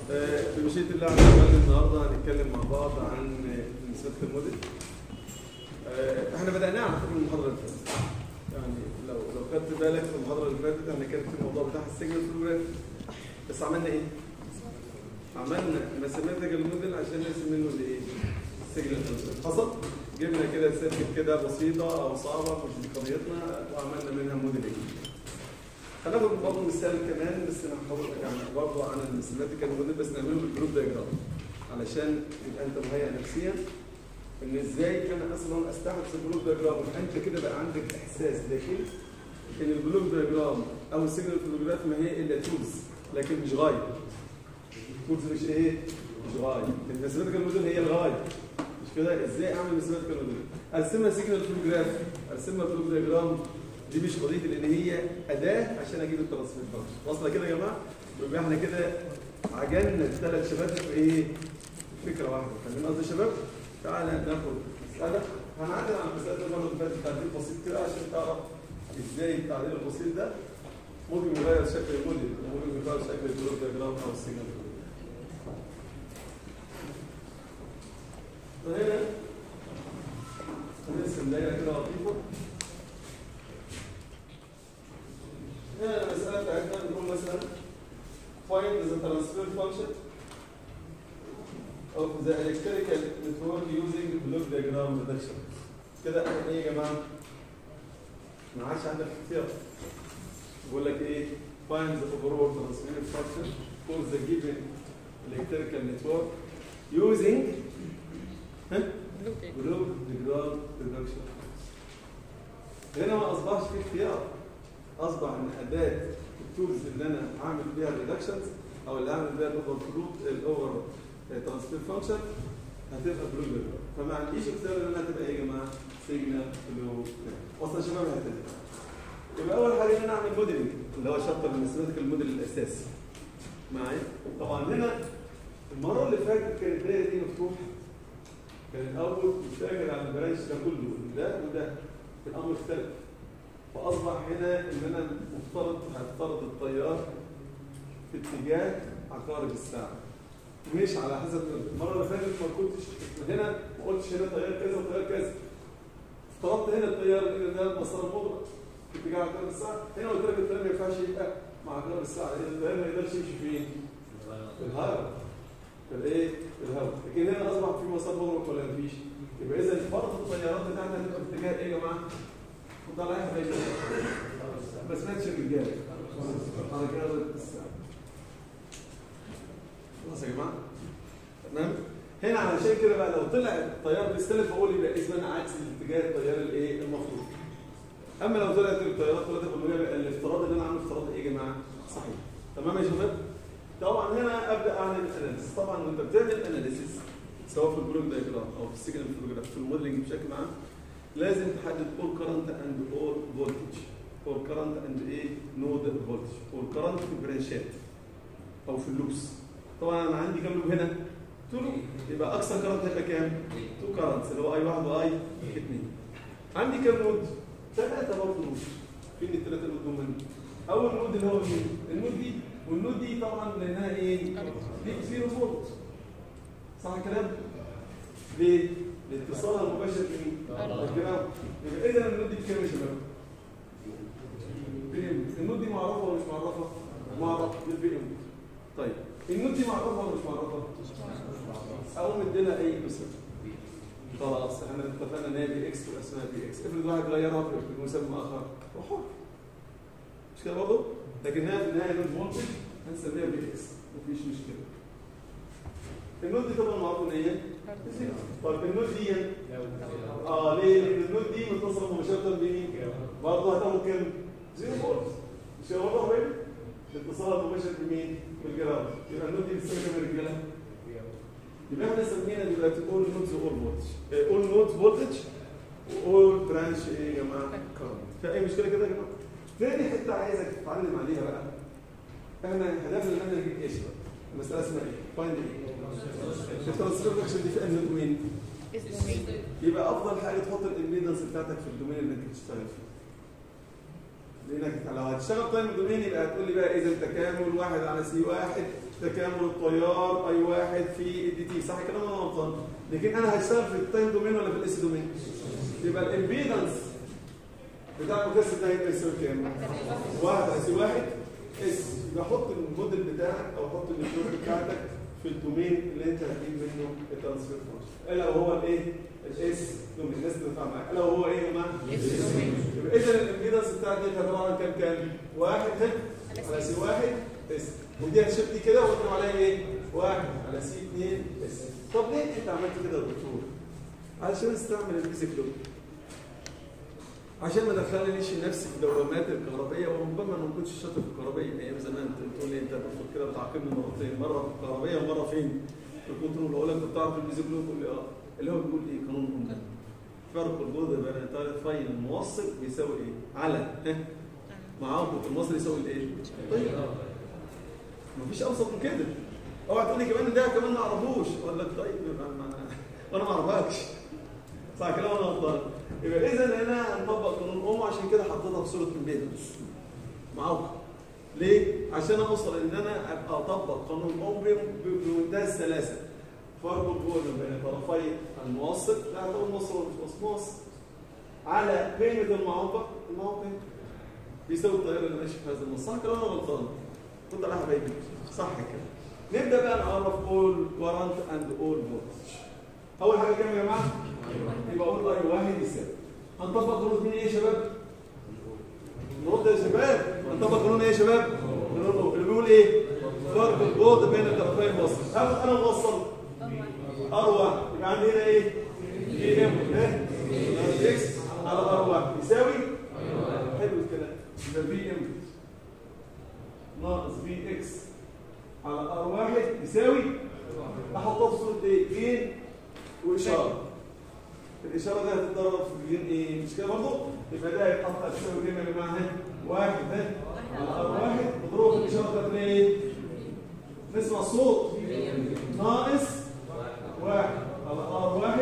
آه، بمشيئة الله عز وجل النهارده هنتكلم مع بعض عن نسبة الموديل. آه، احنا بدأناه على فكرة من المحاضرة اللي فاتت. يعني لو لو خدت بالك في المحاضرة اللي فاتت احنا كان في الموضوع بتاع السيجنال بروجرام بس عملنا ايه؟ عملنا ماثيماتيكال موديل عشان نرسم منه الايه؟ السيجنال بروجرام حصل؟ جبنا كده سيركت كده بسيطة أو صعبة مش دي قضيتنا وعملنا منها موديلنج. هناخد برضه مثال كمان بس انا هحاول يعني برضه عن السيماتيكال موديل بس نعمله بالجروب دايجرام علشان يبقى انت مهيئ نفسيا ان ازاي انا اصلا استحدث الجروب دايجرام انت كده بقى عندك احساس داخلي ان الجروب دايجرام او السيجنال فلوجراف ما هي الا تولز لكن مش غايه تولز مش ايه؟ مش غايه السيماتيكال موديل هي الغايه مش كده ازاي اعمل السيماتيكال موديل؟ ارسمها سيجنال فلوجراف ارسمها فلوج دايجرام دي مش قضيه لان هي اداه عشان اجيب الترانسفير فانكشن واصله كده يا جماعه يبقى احنا كده عجلنا الثلاث شباتر في ايه فكره واحده فاهمين قصدي يا شباب تعالى ناخد مساله هنعدل على المساله المره اللي فاتت تعديل بسيط كده عشان تعرف ازاي التعديل البسيط ده ممكن يغير شكل الموديل وممكن يغير شكل البلوك دياجرام او السيجنال فهنا هنرسم دايره كده لطيفه هنا المسألة بتاعتنا بنقول مثلا find the transfer function of the electrical network using block diagram reduction كده احنا ايه يا جماعة؟ ما عادش عندك اختيار بيقول لك ايه find the overall transfer function for the given electrical network using ها؟ block diagram reduction هنا ما اصبحش في اختيار اصبح ان اداه التولز اللي انا اعمل بيها الريدكشنز او اللي اعمل بيها الاوفر فلوت الاوفر ترانسفير فانكشن هتبقى بلو ديجرام فما عنديش اختيار ان انا تبقى ايه يا جماعه سيجنال بلو اصلا يا شباب هتبقى يبقى اول حاجه ان انا اعمل موديلنج اللي هو شابتر الماثيماتيكال موديل الاساسي معايا طبعا هنا المره اللي فاتت كانت الدايره دي مفتوحه كان الاول مشتغل على البرانش ده كله ده وده الامر اختلف فاصبح هنا ان انا مفترض هفترض التيار في اتجاه عقارب الساعه مش على حسب المره اللي فاتت ما كنتش هنا ما قلتش هنا تيار كذا وتيار كذا افترضت هنا التيار ان ده مسار مضرب في اتجاه عقارب الساعه هنا قلت لك التيار ما ينفعش يبقى مع عقارب الساعه لان التيار ما يقدرش يمشي فين؟ في الهواء في الايه؟ في الهواء لكن هنا اصبح في مسار مضرب ولا مفيش؟ يبقى اذا فرض التيارات بتاعتنا هتبقى في اتجاه ايه يا جماعه؟ طلعها زي ما سمعتش الرجاله على كده الساعه خلاص يا جماعه تمام هنا علشان كده بقى لو طلع التيار بيستلف بقول يبقى اسمه انا عكس الاتجاه التيار الايه المفروض اما لو طلعت التيارات 3% يبقى الافتراض اللي انا عامله افتراض ايه يا جماعه صحيح تمام يا شباب طبعا هنا ابدا اعمل اناليسيس طبعا وانت بتعمل اناليسيس سواء في البلوك دايجرام او في السيجنال فلوجراف في الموديلنج بشكل عام لازم تحدد all current and all voltage or current and ايه node voltage or current في برانشات او في اللوبس طبعا انا عندي كام لوب هنا؟ 2 لوب يبقى اقصى كرنت هيبقى كام؟ 2 كرنتس اللي هو اي 1 واي 2 عندي كام نود؟ ثلاثه برضه نود فين الثلاثه نود دول؟ اول نود اللي هو مين؟ النود دي والنود دي طبعا لانها ايه؟ دي زيرو فولت صح الكلام؟ ليه؟ الاتصال المباشر بمين؟ بالجرام يبقى اذا النود دي بكام يا شباب؟ النود دي معرفه ولا مش معرفه؟ معرفه بالبي ام طيب النود دي معرفه ولا مش معرفه؟ اقوم مدينا اي مسمى خلاص احنا اتفقنا ان هي بي اكس واسمها بي اكس افرض واحد غيرها في مسمى اخر وحر مش كده برضه؟ لكن هي في النهايه نود فولتج هنسميها بي اكس مفيش مشكله النود دي طبعا معروف ان هي طيب النود دي اه ليه؟ لان النود دي متصله مباشره بمين؟ برضه هتاخد كام؟ زيرو فولت مش كده برضه يا حبيبي؟ الاتصال المباشر بمين؟ بالجرام يبقى النود دي بتساوي كام يا رجاله؟ يبقى احنا سمينا دلوقتي اول نودز اول فولتج اول نود فولتج واول برانش ايه يا جماعه؟ كارنت في اي مشكله كده يا جماعه؟ تاني حته عايزك تتعلم عليها بقى احنا هدفنا ان احنا نجيب ايش بقى؟ المساله اسمها ايه؟ فايند ايه؟ الترانسفير فانكشن دي في انهي دومين؟ يبقى افضل حاجه تحط الامبيدنس بتاعتك في الدومين اللي انت بتشتغل فيه. لانك لو هتشتغل تايم دومين يبقى هتقول لي بقى اذا تكامل واحد على سي واحد تكامل التيار اي واحد في دي تي صح الكلام ولا غلطان لكن انا هشتغل في التايم دومين ولا في الاس دومين يبقى الامبيدنس بتاع المكثف ده هيبقى يساوي كام واحد اس واحد اس يبقى حط الموديل بتاعك او حط النتورك بتاعتك في الدومين اللي انت هتجيب منه الترانسفير فانكشن الا وهو الايه الاس دومين الناس اللي بتفهم معاك الا وهو ايه يا جماعه يبقى اذا الامبيدنس بتاعتي هتبقى عباره عن كام كام واحد هنا على سي واحد اس ودي هتشوف دي كده واضرب عليها ايه واحد على سي 2 اس طب ليه انت عملت كده يا دكتور علشان استعمل البيزك لوب عشان ما ادخلنيش نفسي في دوامات الكهربائيه وربما ما كنتش شاطر في الكهربائيه ايام زمان انت بتقول لي انت المفروض كده بتعاقبني مرتين مره في الكهربائيه ومره فين؟ في الكنترول اقول لك انت بتعرف البيزك لوب تقول لي اه اللي هو بيقول ايه قانون الامداد فرق الجهد بين الطرفين الموصل بيساوي ايه؟ على ها معاقب الموصل يساوي الايه؟ طيب مفيش ابسط من كده اوعى تقول لي كمان ده كمان ما اعرفوش اقول لك طيب يبقى ما وانا ما اعرفكش صح كلام ولا غلطان يبقى اذا هنا هنطبق قانون اوم عشان كده حطيتها في صوره امبيدنس معاكم ليه؟ عشان اوصل ان انا ابقى اطبق قانون اوم بمنتهى السلاسه فرق الجهد بين طرفي الموصل لا هو الموصل مش موصل على قيمه المعوقه المعوقه بيساوي التيار اللي ماشي في هذا النص صح كلام ولا غلطان؟ خد على حبايبي صح كده نبدا بقى نعرف اول كورنت اند اول فولتج اول حاجه كام يا جماعه يبقى اقول اي واحد يساوي هنطبق قانون مين ايه يا شباب نرد يا شباب هنطبق قانون ايه يا شباب اللي بيقول ايه فرق الجهد بين الطرفين الموصل هاخد انا موصل ار 1 يبقى عندي هنا ايه اي ام ايه اكس على ار 1 يساوي حلو الكلام يبقى في ام ناقص في اكس على ار 1 يساوي احطها في صوره ايه جين واشاره الاشاره دي هتتضرب في جين ايه مش كده برضه يبقى ده هيتحط تساوي جيم يا جماعه هنا واحد ده على ار 1 مضروب في الاشاره بتاعت ايه نسمع الصوت ناقص واحد على ار 1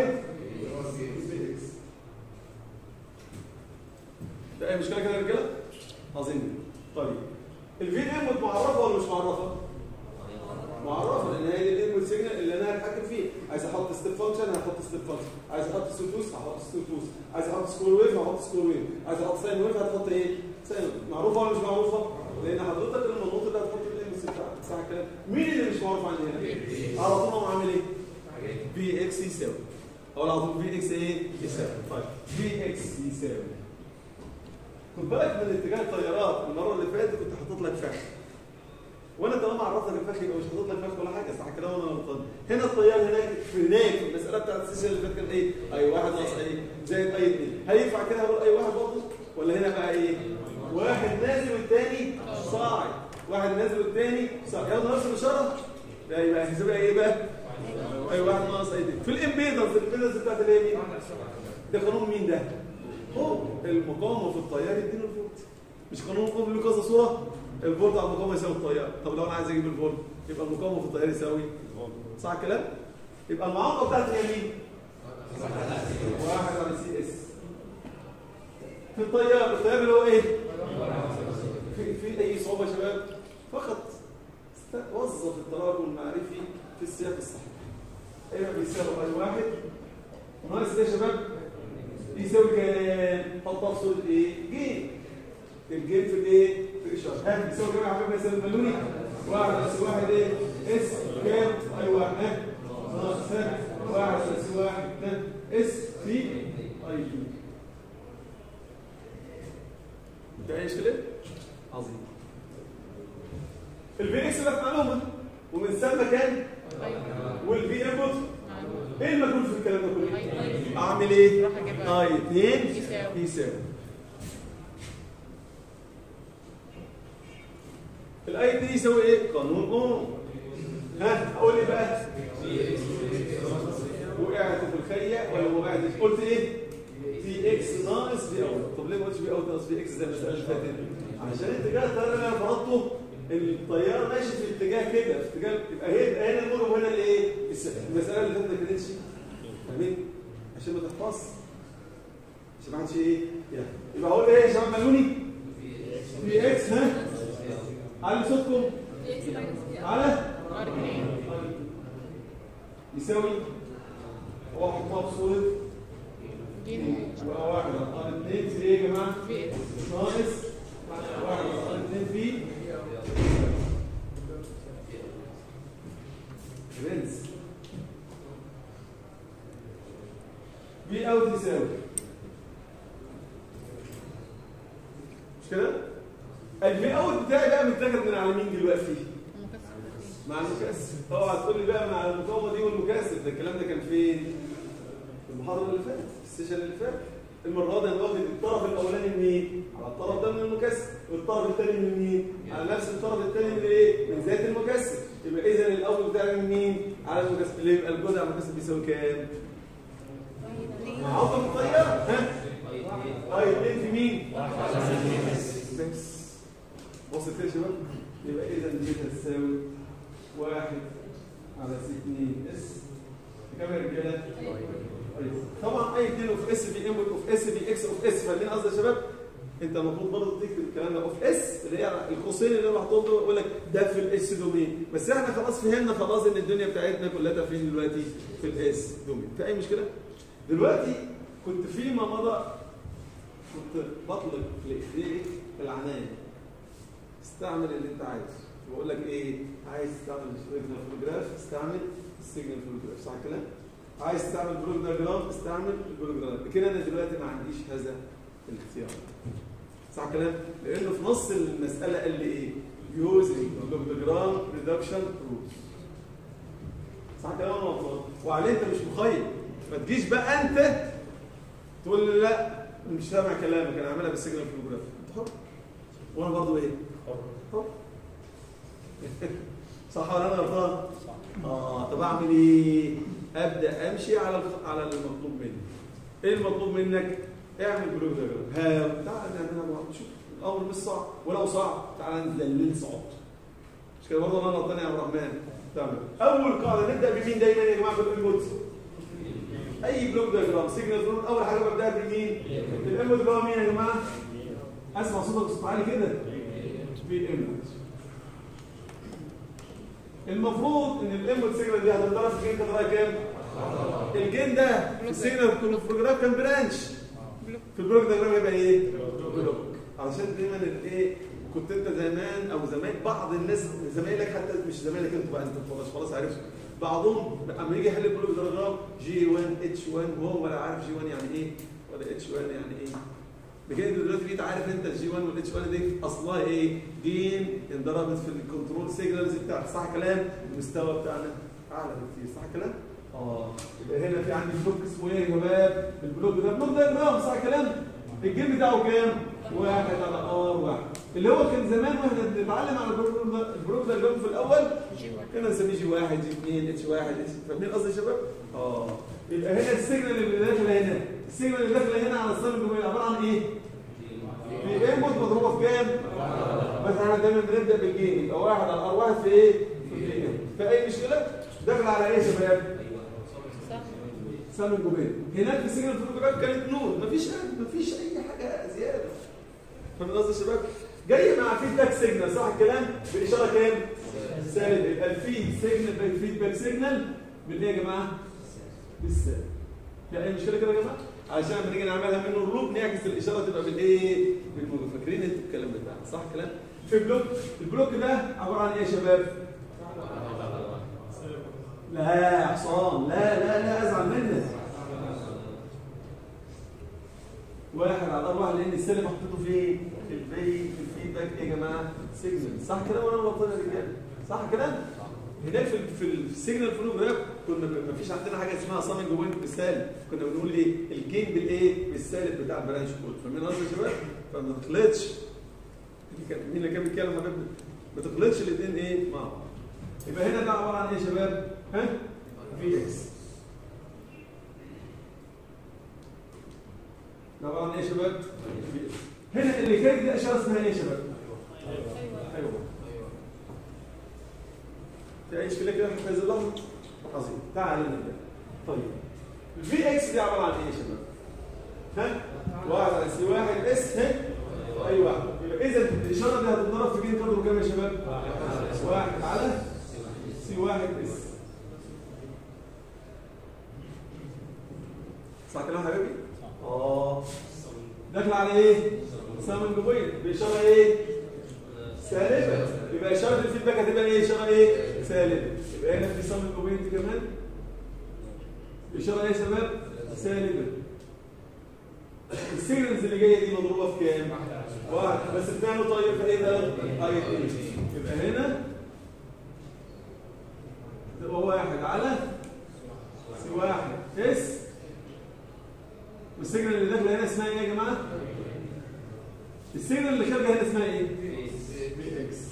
في اكس ده اي مشكله كده يا رجاله عظيم طيب الفي ام معرفه ولا مش معرفه معرفه لان هي دي الانبوت سيجنال اللي انا هتحكم فيه عايز احط ستيب فانكشن هحط ستيب فانكشن عايز احط ستوتوس هحط ستوتوس عايز احط سكور ويف هحط سكور ويف عايز احط ساين ويف هتحط ايه ساين ويف معروفه ولا مش معروفه لان حضرتك المنوط اللي هتحط الانبوت بتاعك صح الكلام مين اللي مش معروف عندي هنا على طول هو عامل ايه في اكس يساوي او على طول في اكس ايه يساوي طيب في اكس يساوي خد بالك من اتجاه التيارات المره اللي فاتت كنت حاطط لك فخ وانا طالما عرفتك الفخ يبقى مش حاطط لك فخ ولا حاجه صح كده ولا غلطان هنا التيار هناك في هناك في المساله بتاعت السيشن اللي فاتت كان ايه اي واحد ناقص اي زائد اي اثنين هل ينفع كده اقول اي واحد برضه ولا هنا بقى ايه واحد نازل والثاني صاعد واحد نازل والثاني صاعد يلا نفس الاشاره ده يبقى هتبقى ايه بقى اي واحد ناقص اي اثنين في الامبيدنس الامبيدنس بتاعت الايه مين ده قانون مين ده هو المقاومه في التيار يديني الفولت مش قانون مقاومه له كذا صوره الفولت على المقاومه يساوي التيار طب لو انا عايز اجيب الفولت يبقى المقاومه في التيار يساوي صح الكلام يبقى المعوقه بتاعتي هي مين واحد على سي اس في التيار التيار اللي هو ايه في, في اي صعوبه يا شباب فقط وظف التراكم المعرفي في السياق الصحيح ايه بيساوي اي واحد ناقص ايه يا شباب يساوي كام حطها في صوره ايه جيم الجيم في الايه في الاشاره ها بيساوي كام يا حبايبي يساوي ملوني واحد بس واحد ايه اس كام اي واحد ها ناقص ها واحد بس واحد ها اس في اي بي ده ايش كده عظيم الفي اكس لك معلومه ومن ثم كان والفي انبوت ايه المجهول في الكلام ده كله اعمل ايه اي 2 يساوي الاي 2 يساوي ايه قانون اوم ها اقول لي بقى وقعت في الخيه ولا ما وقعتش قلت ايه في اكس ناقص في اوت طب ليه ما قلتش في اوت ناقص في اكس زي المساله اللي فاتت عشان اتجاه التيار اللي انا فرضته التيار ماشي في اتجاه كده في اتجاه يبقى هنا هنا الموجب وهنا الايه المساله اللي فاتت ما كانتش فاهمين عشان ما تحفظ عشان ما حدش ايه يعني. يبقى اقول ايه يا شباب ملوني في اكس ها على صوتكم على يساوي هو حطها في صورة جين يبقى واحد على اثنين في ايه يا جماعة؟ في اس ناقص واحد على اثنين في رنس في اوت يساوي مش كده؟ الفي اوت بتاعي بقى متاخد من على مين دلوقتي؟ مكثف مع المكثف اوعى تقول لي بقى من على المقاومه دي والمكثف ده الكلام ده كان فين؟ في المحاضره اللي فاتت في السيشن اللي فات المره دي انا واخد الطرف الاولاني من مين؟ على الطرف ده من المكثف والطرف الثاني من مين؟ على نفس الطرف الثاني من ايه؟ من ذات المكثف يبقى اذا الاول بتاعي من مين؟ على المكثف اللي يبقى الجزء على المكثف بيساوي كام؟ عضله الطياره ها؟ طيب اثنين في مين؟ بس وصلت يا شباب؟ يبقى اذا دي تساوي واحد على سي 2 اس كام يا رجاله؟ طيب. طبعا اي اتنين اوف اس في انبوت اوف اس في اكس اوف اس فاهمين قصدي يا شباب؟ انت المفروض برضه تكتب الكلام ده اوف اس اللي هي القوسين اللي انا محطوط دول يقول لك ده في الاس دومين بس احنا خلاص فهمنا خلاص ان الدنيا بتاعتنا كلها فين دلوقتي في الاس دومين في اي مشكله؟ دلوقتي كنت فيما مضى كنت بطلب لايديك العنايه استعمل اللي انت عايزه بقول لك ايه عايز تستعمل السيجنال فوتوجراف استعمل السيجنال فوتوجراف صح الكلام عايز تستعمل بلوك دياجرام استعمل البلوك دياجرام لكن انا دلوقتي ما عنديش هذا الاختيار صح الكلام لانه في نص المساله قال لي ايه يوزنج بلوك دياجرام ريدكشن رولز صح الكلام ولا غلطان وعليه انت مش مخير ما تجيش بقى انت تقول لي لا مش سامع كلامك انا عاملها بالسيجنال فوتوجراف انت حر وانا برضو ايه حر صح ولا انا غلطان؟ اه طب اعمل ايه؟ ابدا امشي على الخ- على المطلوب مني. ايه المطلوب منك؟ اعمل بلوك دياجرام. ها تعال نعملها مع بعض شوف الامر مش صعب ولو صعب تعال ندلل صعوبته. مش كده برضه انا غلطان يا عبد الرحمن؟ تمام. اول قاعده نبدا بمين دايما يا جماعه في الانبوت؟ اي بلوك دياجرام سيجنال فلوت اول حاجه ببداها بمين؟ الانبوت اللي هو مين يا جماعه؟ اسمع صوتك بصوت عالي كده. في انبوت. المفروض ان الانبوت سيجنال دي هتتضرب في جين قدرها كام؟ الجين ده في السيجنال بروجرام كان برانش في البلوك دياجرام يبقى ايه؟ بلوك علشان دايما الايه كنت انت زمان او زمان بعض الناس زمايلك حتى مش زمايلك انتوا بقى انت خلاص خلاص عرفت بعضهم اما يجي يحل البلوك دياجرام جي 1 اتش 1 وهو ولا عارف جي 1 يعني ايه ولا اتش 1 يعني ايه بكده دلوقتي بقيت عارف انت الجي 1 والاتش 1 دي اصلها ايه؟ جين انضربت في الكنترول سيجنالز بتاعت صح كلام؟ المستوى بتاعنا اعلى بكتير صح كلام؟ اه يبقى هنا في عندي بلوك اسمه ايه يا شباب؟ البلوك ده بلوك ده جرام صح كلام؟ الجيم بتاعه كام؟ واحد على ار واحد اللي هو كان زمان واحنا بنتعلم على البلوك ده البلوك ده جرام في الاول جي واحد كنا نسميه جي واحد جي اثنين اتش واحد اتش فاهمين قصدي يا شباب؟ اه يبقى هنا السيجنال اللي داخله هنا السيجنال اللي داخله هنا على الصلب الجمهوري عباره عن ايه؟ في انبوت مضروبه في كام؟ بس احنا دايما بنبدا بالجين يبقى واحد على ار واحد في ايه؟ في الجين في اي مشكله؟ داخله على ايه يا شباب؟ صح سام الجمهوري هناك في السيجنال فوتوجراف كانت نور مفيش مفيش اي حاجه زياده فاهم قصدي يا شباب؟ جاي مع فيدباك سيجنال صح الكلام؟ باشاره كام؟ سالب يبقى الفيد سيجنال فيدباك سيجنال بالايه يا جماعه؟ بالسالب في اي مشكله كده يا جماعه؟ عشان لما نيجي نعملها منه الروب نعكس الاشاره تبقى بالايه؟ بالموجب فاكرين انتوا الكلام بتاعنا صح الكلام؟ في بلوك البلوك ده عباره عن ايه يا شباب؟ لا يا حصان لا لا لا ازعل منك واحد على اربعه لان السلم محطوطه فين؟ في البي في الفيدباك ايه يا جماعه؟ سيجنال صح كده ولا انا غلطان يا رجاله؟ صح كده؟ هناك في في السيجنال فلو جراف كنا ما فيش عندنا حاجه اسمها سامنج بوينت بالسالب كنا بنقول ايه؟ الجين بالايه؟ بالسالب بتاع البرانش كود فاهمين قصدي يا شباب؟ فما تخلطش اللي كان مين اللي كان بيتكلم حبيبنا؟ ما تخلطش الاثنين ايه؟ مع بعض يبقى هنا ده عباره عن ايه يا شباب؟ ها؟ في اكس ده عباره عن ايه يا شباب؟ VX. هنا اللي كانت دي اشاره اسمها ايه يا شباب؟ ايوه ايوه في اي اشكاليه كده في هذا اللحظه؟ عظيم تعال نبدا طيب الفي اكس دي عباره عن ايه يا شباب؟ ها؟ واحد على سي واحد اس ها؟ اي واحد يبقى اذا الاشاره دي هتتضرب في جين قدره كام يا شباب؟ واحد على سي واحد اس صح كلام حبيبي؟ اه داخل على ايه؟ سامنج بوينت باشاره ايه؟ سالبه يبقى اشاره الفيدباك هتبقى ايه؟ اشاره ايه؟ سالبه يبقى هنا في سامنج بوينت كمان اشاره ايه يا شباب؟ سالبه السيجنالز اللي جايه دي مضروبه في كام؟ واحد بس بتعمل طيب في ايه ده؟ اي اتنين يبقى هنا تبقى واحد على سي واحد اس والسيجنال اللي داخله هنا اسمها ايه يا جماعه؟ السيجنال اللي خارجه هنا اسمها ايه؟ بي اكس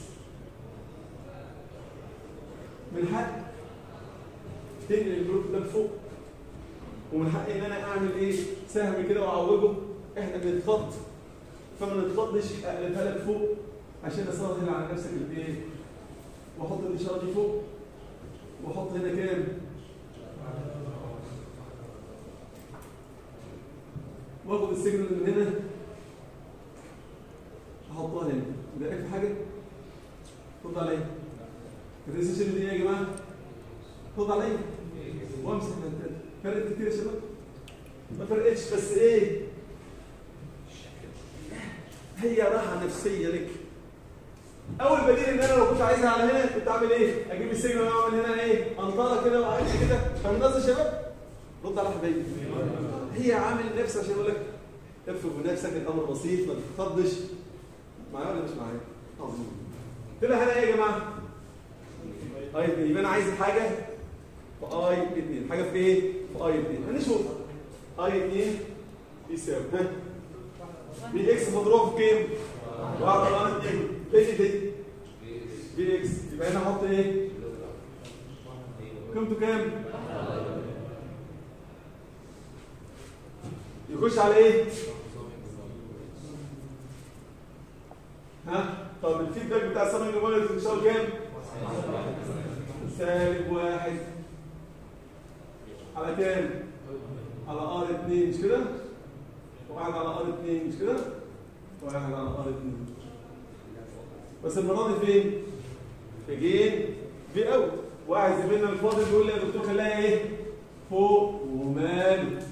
من حق تنقل الجروب ده لفوق ومن حقي ان انا اعمل ايه؟ سهم كده واعوجه احنا بنتخض فما نتخضش اقلبها لك فوق عشان اسهل على نفسك الايه؟ واحط الاشاره دي فوق واحط هنا كام؟ واخد السيجنال من هنا احطها هنا ده في حاجه؟ رد عليا الريسيشن دي ايه يا جماعه؟ رد عليا وامسح من تاني فرقت كتير يا شباب؟ ما فرقتش بس ايه؟ هي راحه نفسيه لك اول بديل ان انا لو كنت عايزها على هنا كنت اعمل ايه؟ اجيب السيجنال واعمل هنا ايه؟ انطره كده واعمل كده فاهم قصدي يا شباب؟ رد على حبايبي هي عامل نفس عشان اقول لك افرض بنفسك الامر بسيط ما تتخضش معايا ولا مش معايا؟ عظيم طلع هنا ايه يا جماعه؟ اي 2 يبقى انا عايز حاجه في اي 2 حاجه في ايه؟ في اي 2 هنشوف اي 2 يساوي ها بي اكس مضروب في كام؟ واحد على 2 ايه دي؟ بي اكس يبقى هنا احط ايه؟ قيمته كام؟ يخش على ايه؟ ها؟ طب الفيدباك بتاع السامنج موبايل بيساوي كام؟ سالب واحد على كام؟ على ار 2 مش كده؟ واحد على ار 2 مش كده؟ واحد على ار 2 بس المره دي فين؟ في جين في اوت واحد زميلنا الفاضل بيقول لي يا دكتور خليها ايه؟ فوق ومال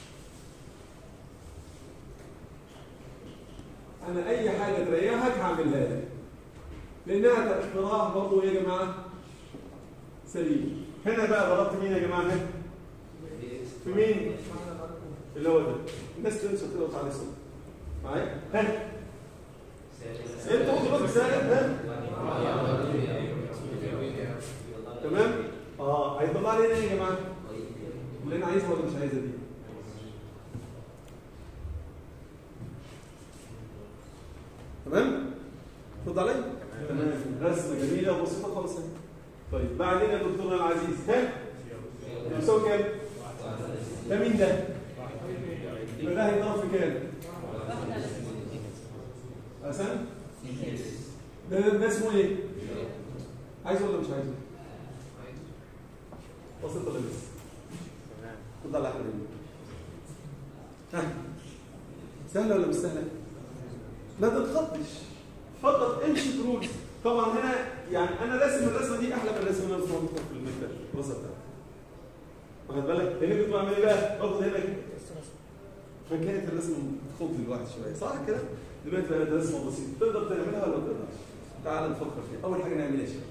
انا اي حاجه تريحك هعملها لك لانها اقتراح برضه ايه يا جماعه؟ سليم هنا بقى ضربت مين يا جماعه هنا؟ في مين؟ اللي هو ده الناس تنسى كده وتعالى صوت معايا؟ ها؟ انت قلت بس سالب ها؟ تمام؟ اه هيطلع لي هنا ايه يا جماعه؟ اللي انا عايزها ولا مش عايزها دي؟ تمام؟ رد عليا؟ تمام رسمه جميله وبسيطه خالص اهي طيب بعدين يا دكتورنا العزيز ها؟ يساوي كام؟ ده مين ده؟ يبقى ده هيضرب في كام؟ حسن؟ ده ده اسمه ايه؟ عايزه ولا مش عايزه؟ بسيط ولا لسه؟ خد على حبيبي ها سهله ولا مش سهله؟ لا تتخطش فقط امشي برولز طبعا هنا يعني انا راسم الرسمه دي احلى من الرسمه اللي انا رسمها في المكتب الوسط ده واخد بالك؟ لان كنت بعمل ايه بقى؟ باخد هنا فكانت الرسمه تخض الواحد شويه صح كده؟ دلوقتي بقى رسمه بسيطه تقدر تعملها ولا ما تقدرش؟ تعال نفكر فيها اول حاجه نعملها شيء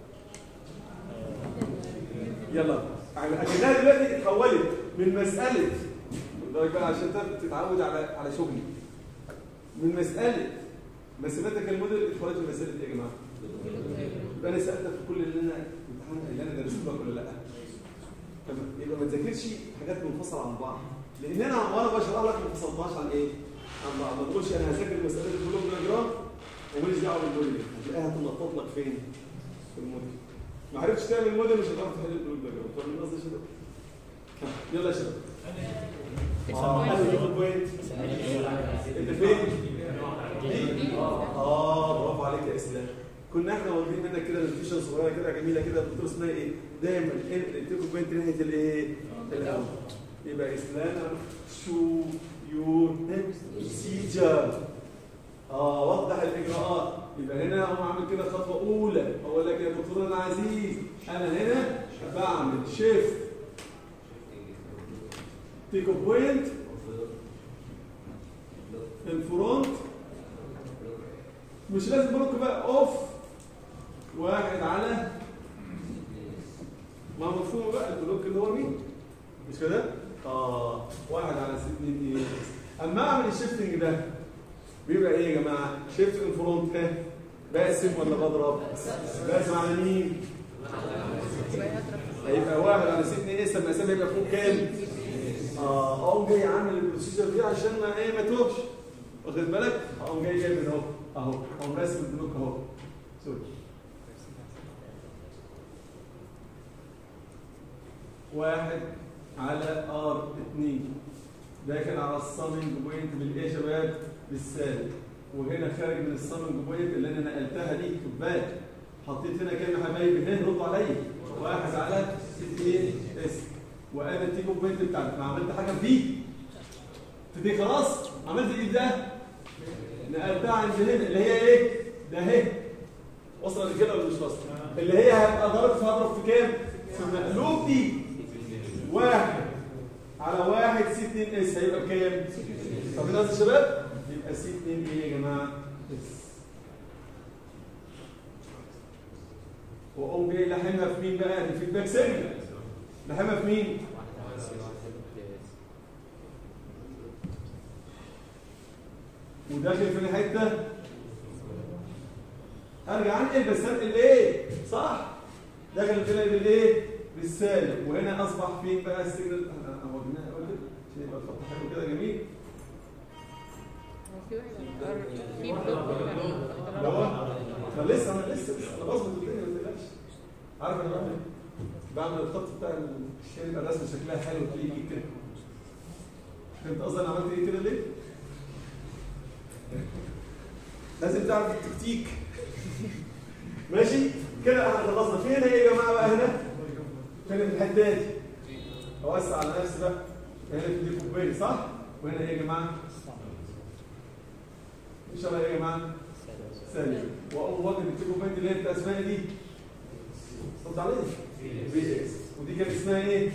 يلا اكنها دلوقتي اتحولت من مساله خد بقى عشان تتعود على على شغلي من مساله مسألتك الموديل اتحولت لمساله ايه يا جماعه؟ يبقى انا سالتك في كل اللي انا امتحان اللي انا درسته لك ولا لا؟ تمام يبقى ما تذاكرش حاجات منفصله عن بعض لان انا وانا بشرح لك ما فصلتهاش عن ايه؟ عن بعض ما تقولش انا هذاكر مساله البلوك دياجرام وماليش دعوه بالموديل هتلاقيها تنطط لك فين؟ في الموديل ما عرفتش تعمل موديل مش هتعرف تحل البلوك دياجرام فاهم قصدي يا شباب؟ يلا يا شباب اه حلو بوينت انت فين؟ اه برافو عليك يا اسلام كنا احنا واخدين منك كده نوتيشن صغيره كده جميله كده الدكتور اسمها ايه؟ دايما التيكو بوينت ناحيه الايه؟ الاول يبقى اسلام شو يور سيجر اه وضح الاجراءات يبقى هنا هو عامل كده خطوه اولى اقول لك يا دكتور انا عزيز انا هنا بعمل شيفت تيك بوينت الفرونت مش لازم بلوك بقى اوف واحد على ما مفهوم بقى البلوك اللي هو مين مش كده؟ اه واحد على 2 ايه اما اعمل الشيفتنج ده بيبقى ايه يا جماعه؟ شيفت الفرونت ها بقسم ولا بضرب؟ بقسم على مين؟ يبقى يضرب هيبقى واحد على 6 اس لما اسمها يبقى فوق كام؟ اه اقوم جاي عامل البروسيجر دي عشان ما ايه ما توهش واخد بالك؟ اقوم جاي جايب من اهو اهو اقوم راسم البلوك اهو سوري واحد على ار 2 داخل على الصامنج بوينت بالايه يا شباب؟ بالسالب وهنا خارج من الصامنج بوينت اللي انا نقلتها دي خد بالك حطيت هنا كام يا حبايبي هنا رد عليا واحد على 2 اس وانا التيجو بوينت بتاعتي ما عملت حاجه فيه في دي خلاص عملت ايه ده نقلتها عند هنا اللي هي ايه ده اهي وصل لكده ولا مش واصل اللي هي هبقى ضرب في هضرب في كام في المقلوب دي واحد على واحد سي 2 اس هيبقى بكام طب كده يا شباب يبقى سي 2 ايه يا جماعه اس واقوم جاي لاحمها في مين بقى دي فيدباك سيجنال لاحمها في مين وداخل في الحته ارجع انقل بس انقل ايه صح داخل في بالايه بالسالب وهنا اصبح فين بقى السيجنال اهو جبناها اقول لك عشان يبقى الخط حلو كده جميل هو في واحد على الأرض، في بلوك ده هو انا لسه انا لسه لسه انا بظبط الدنيا ما تقلقش عارف انا بعمل ايه؟ بعمل الخط بتاع الشيء يبقى الرسمه شكلها حلو تلاقيه كده فهمت قصدي انا عملت ايه كده ليه؟ لازم تعرف التكتيك ماشي كده احنا خلصنا فين هنا ايه يا جماعه بقى هنا؟ فين الحته دي؟ اوسع على نفسي بقى هنا في دي كوبايه صح؟ وهنا ايه يا جماعه؟ ان شاء الله ايه يا جماعه؟ ثانية واقوم واخد الكوبايه اللي هي بتاع اسمها إيه دي؟ رد عليا بي اكس ودي كان اسمها ايه؟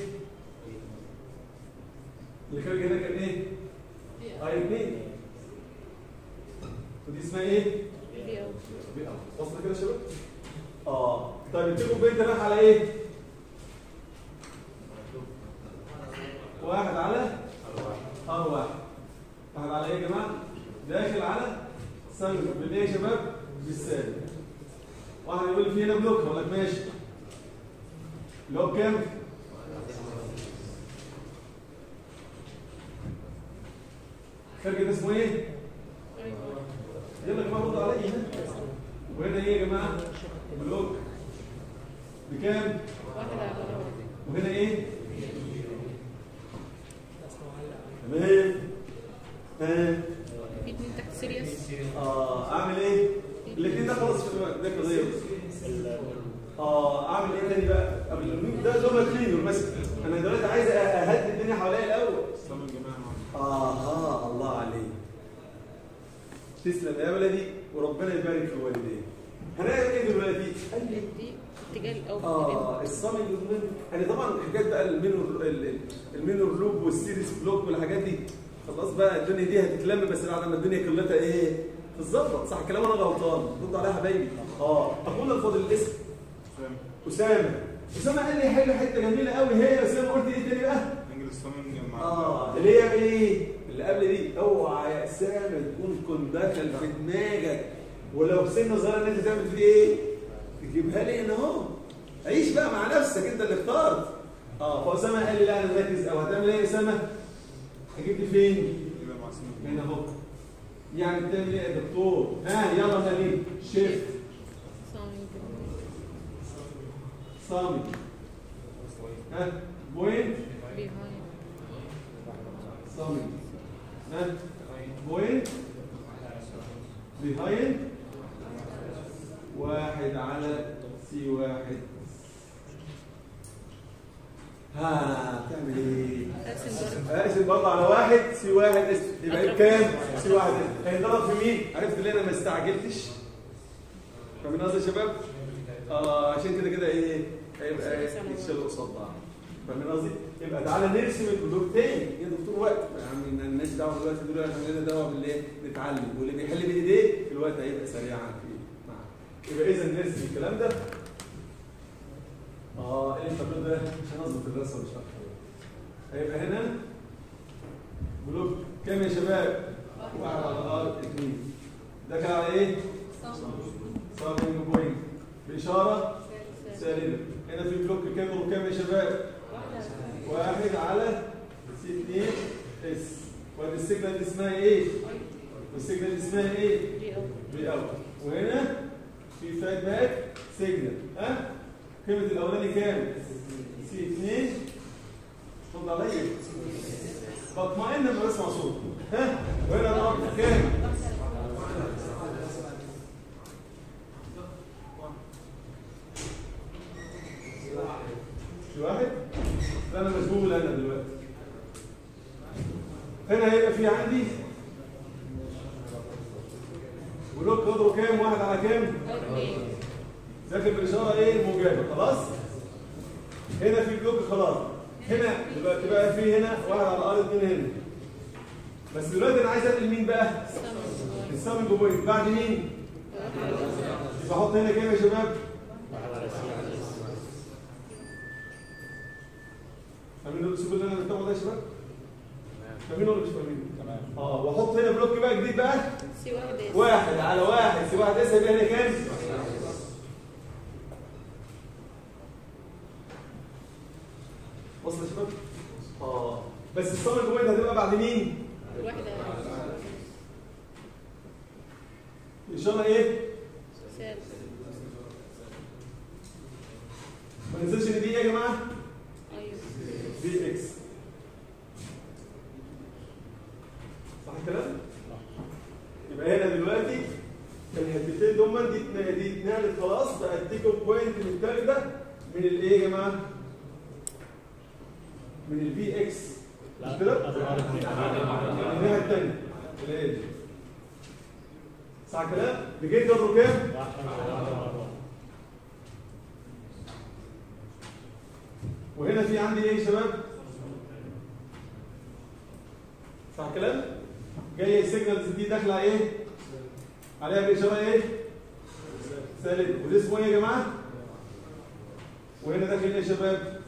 اللي خارج هنا كان ايه؟ اي 2 ودي اسمها ايه؟ في أو بي ار وصل كده يا شباب؟ اه طيب التيكو بيت رايح على ايه؟ واحد على ار واحد واحد على ايه يا جماعه؟ داخل على سنجر بالايه يا شباب؟ بالسالب واحد يقول لي في هنا بلوك اقول لك ماشي اللي هو بكام؟ خارج ده اسمه ايه؟ أيوة يلا يا جماعه ردوا عليا هنا وهنا ايه يا جماعه؟ بلوك بكام؟ واحد على الأرض. وهنا ايه؟ تمام ها في اتنين تحت سيريس اه اعمل ايه؟ الاثنين ده خلاص في الوقت ده قضيه اه اعمل ايه تاني بقى؟ قبل الميم ده جمله كلينر مثلا انا دلوقتي عايز اهدي الدنيا حواليا الاول اسلام الجماعه اه اه الله عليك تسلم يا ولدي وربنا يبارك في والديك هنعمل ايه دلوقتي؟ قال لي دي اتجاه الأول اه الصامي يعني طبعا الحاجات بقى المينور ال- ال- المينور لوب والسيريس بلوك والحاجات دي خلاص بقى الدنيا دي هتتلم بس بعد ما الدنيا كلها ايه تتظبط صح كلام انا غلطان رد عليها حبايبي اه اقول الفاضل الاسم اسلام اسامه اسامه قال لي حلو حته جميله قوي هي يا اسامه قلت ايه تاني بقى؟ انجلس اسلام مع اه اللي هي ايه؟ اللي قبل دي اوعى يا اسامه تكون كنت داخل في دماغك ولو سن صغير ان انت تعمل فيه ايه؟ تجيبها لي هنا اهو عيش بقى مع نفسك انت اللي اخترت اه فاسامه قال لي لا انا مركز او هتعمل ايه يا اسامه؟ هجيب لي فين؟ يبقى مع سنين هنا اهو يعني بتعمل ايه يا دكتور؟ ها يلا خليل شيفت صامي صامي ها بوينت بيهايند صامي ها بوينت بيهايند واحد على سي واحد ها بتعمل ايه؟ أرسم برضه اقسم برضه على واحد سي واحد اس يبقى بكام؟ سي واحد اس هينضرب في مين؟ عرفت ليه انا ما استعجلتش؟ فاهمين قصدي يا شباب؟ اه عشان كده كده ايه؟ هيبقى يتشالوا قصاد بعض فاهمين قصدي؟ يبقى تعالى نرسم البلوك تاني يا دكتور وقت يا عم مالناش دعوه دلوقتي دول احنا لنا دعوه بالايه؟ نتعلم واللي بيحل بايديه الوقت هيبقى سريعا فيه معاك يبقى اذا نرسم الكلام ده اه ايه التمرين ده عشان اظبط الرسمه مش اكتر هيبقى هنا بلوك كام يا شباب؟ واحد على الارض اثنين ده كان على ايه؟ صابنج بوينت باشاره سالبه هنا في بلوك كام وكام يا شباب؟ واحد على سي 2 اس وادي السيجنال دي اسمها ايه؟ والسيجنال دي اسمها ايه؟ دي أول بي اول وهنا في فايد باك سيجنال ها؟ قيمة الأولاني كام؟ سي 2 رد عليا بطمئن لما بسمع صوت ها؟ وهنا ضربت كام؟ في واحد؟ لا أنا مشغول أنا دلوقتي هنا هيبقى في عندي بلوك قدره كام؟ واحد على كام؟ اثنين داخل بالاشاره ايه موجبه خلاص هنا في بلوك خلاص هنا دلوقتي بقى في هنا واحد على الارض اثنين هنا بس دلوقتي انا عايز انقل مين بقى سامي السامنج بوينت بعد مين يبقى احط هنا كام يا شباب فاهمين الاسلوب اللي انا بكتبه ده يا شباب فاهمين ولا مش فاهمين اه واحط هنا بلوك بقى جديد بقى سي واحد اس واحد على واحد سي واحد اس هيبقى هنا كام وصل يا شباب اه بس السامنج بوينت هتبقى بعد مين واحد الاشاره ايه سالب ما ننزلش ان دي ايه يا جماعه ايوه دي اكس صح الكلام يبقى هنا دلوقتي كان الحتتين دول دي دي اتنقلت خلاص بقى التيك اوف بوينت متاخده من الايه يا جماعه من البي اكس مش كده من الناحيه الثانيه اللي هي دي صح الكلام بجيت قدره كام وهنا في عندي ايه يا شباب؟ صح الكلام؟ جايه السيجنالز دي داخله ايه؟ عليها باشاره ايه؟ سالب وده اسمه ايه يا جماعه؟ وهنا داخل ايه يا شباب؟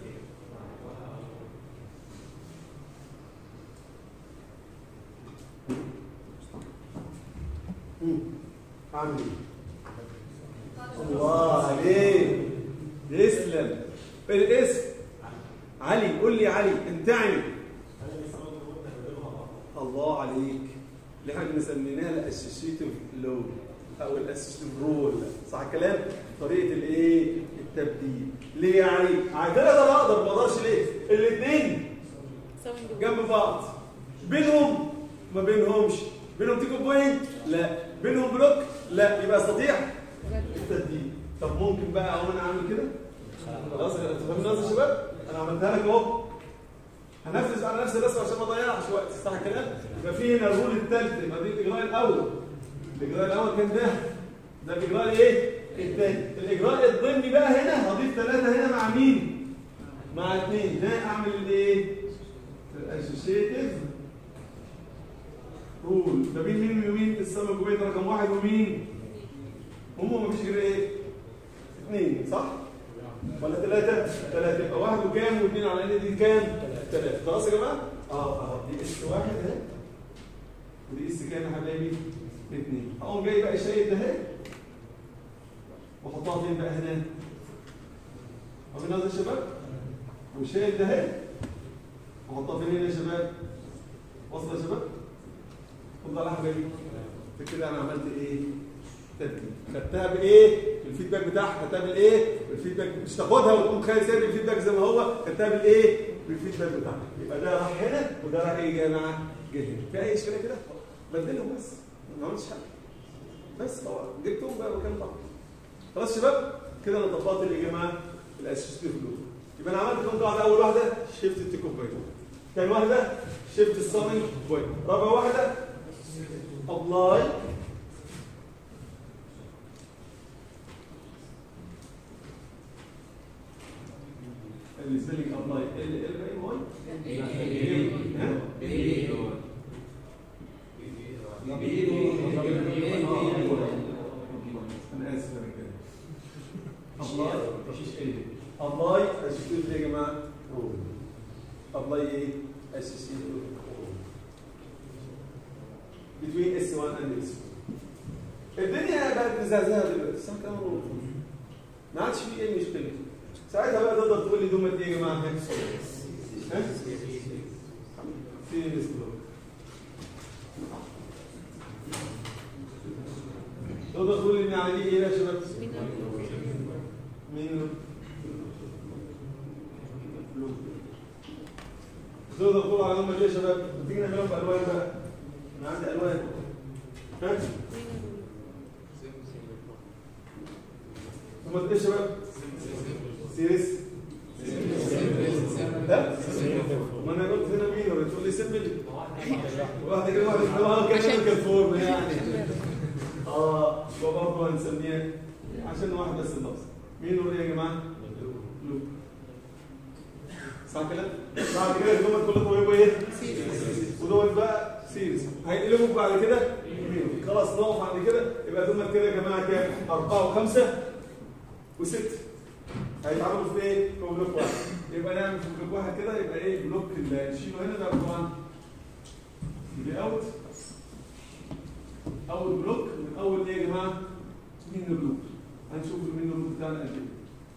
مم. اعمل ايه؟ الله عليك يسلم الاسم علي قول لي علي انتعني الله عليك اللي احنا بنسميناها الاسوشيتيف لو او الاسوشيتيف رول صح الكلام طريقه الايه التبديل ليه يا علي عايز اقدر اقدر ما اقدرش ليه الاثنين سامي جنب بعض بينهم ما بينهمش بينهم تيكو بوينت لا بينهم بلوك لا يبقى استطيع التبديل طب ممكن بقى اقوم انا اعمل كده خلاص انتوا فاهمين قصدي يا شباب انا عملتها لك اهو هنفذ على نفس الرسمه عشان ما اضيعش وقت صح الكلام يبقى في هنا الرول الثالث يبقى دي الاجراء الاول الاجراء الاول كان ده ده الاجراء الايه الثاني الاجراء الضمني بقى هنا هضيف ثلاثه هنا مع مين مع اثنين هنا اعمل الايه الاسوشيتيف رول ده مين مين ومين السبب الجوبيه رقم واحد ومين هم مفيش غير ايه اثنين صح ولا ثلاثة؟ ثلاثة يبقى واحد وكام واثنين على ان دي كام؟ ثلاثة خلاص يا جماعة؟ اه اه دي اس واحد اهي ودي اس كام يا حبايبي؟ اثنين اقوم جاي بقى شايل ده اهي واحطها فين بقى هنا؟ عاملين هذا يا شباب؟ وشايل ده اهي واحطها فين هنا يا شباب؟ وصل يا شباب؟ خد على حبايبي كده انا عملت ايه؟ تدريب خدتها بايه؟ الفيدباك بتاعها خدتها بالايه؟ الفيدباك مش تاخدها وتقوم خايف سايب الفيدباك زي ما هو خدتها بالايه؟ بالفيدباك بتاعها يبقى ده راح هنا وده راح ايه يا جماعه؟ جه هنا في اي اشكاليه كده؟ بدلهم بس ما عملتش حاجه بس طبعا جبتهم بقى مكان بعض خلاص يا شباب كده انا طبقت اللي يا جماعه الاسيستيف لود يبقى انا عملت كام قاعده اول واحده شيفت التيك اوف بوينت ثاني واحده شيفت السامنج بوينت رابع واحده ابلاي السبيلنج ابلاي ال ال اي واي ها انا اسف انا كده ابلاي ابلاي اشوف يا جماعه ابلاي ايه اس سي between S1 and S2 الدنيا بقت مزعزعه دلوقتي صح كلام ولا غلط؟ ما عادش في اي مشكله ساعتها بقى تقدر تقول لي دومت ايه يا جماعه ها؟ ها؟ في بلوك تقدر تقول لي ان عليه ايه يا شباب؟ مين بلوك تقدر تقول على دومت ايه يا شباب؟ تيجي نعملهم بالوان بقى انا عندي الوان ها؟ دومت ايه يا شباب؟ سيريس لا ما انا قلت هنا مين ولا تقول لي سيمبل واحد كده واحد كده اه كده كان فورم يعني اه وبرضه هنسميها عشان واحد بس اللفظ مين هو يا جماعه؟ لوب صح كده؟ بعد كده الجمل كلهم هيبقوا ايه؟ ودول بقى سيريس هيقلبوا بعد كده مين؟ خلاص نقف عند كده يبقى دول كده يا جماعه كام؟ أربعة وخمسة وستة هيتعملوا في ايه؟ في بلوك واحد يبقى نعمل في بلوك واحد كده يبقى ايه بلوك اللي نشيله هنا ده طبعا دي اوت اول بلوك من اول ايه يا جماعه؟ مين بلوك هنشوف المين بلوك بتاعنا قد ايه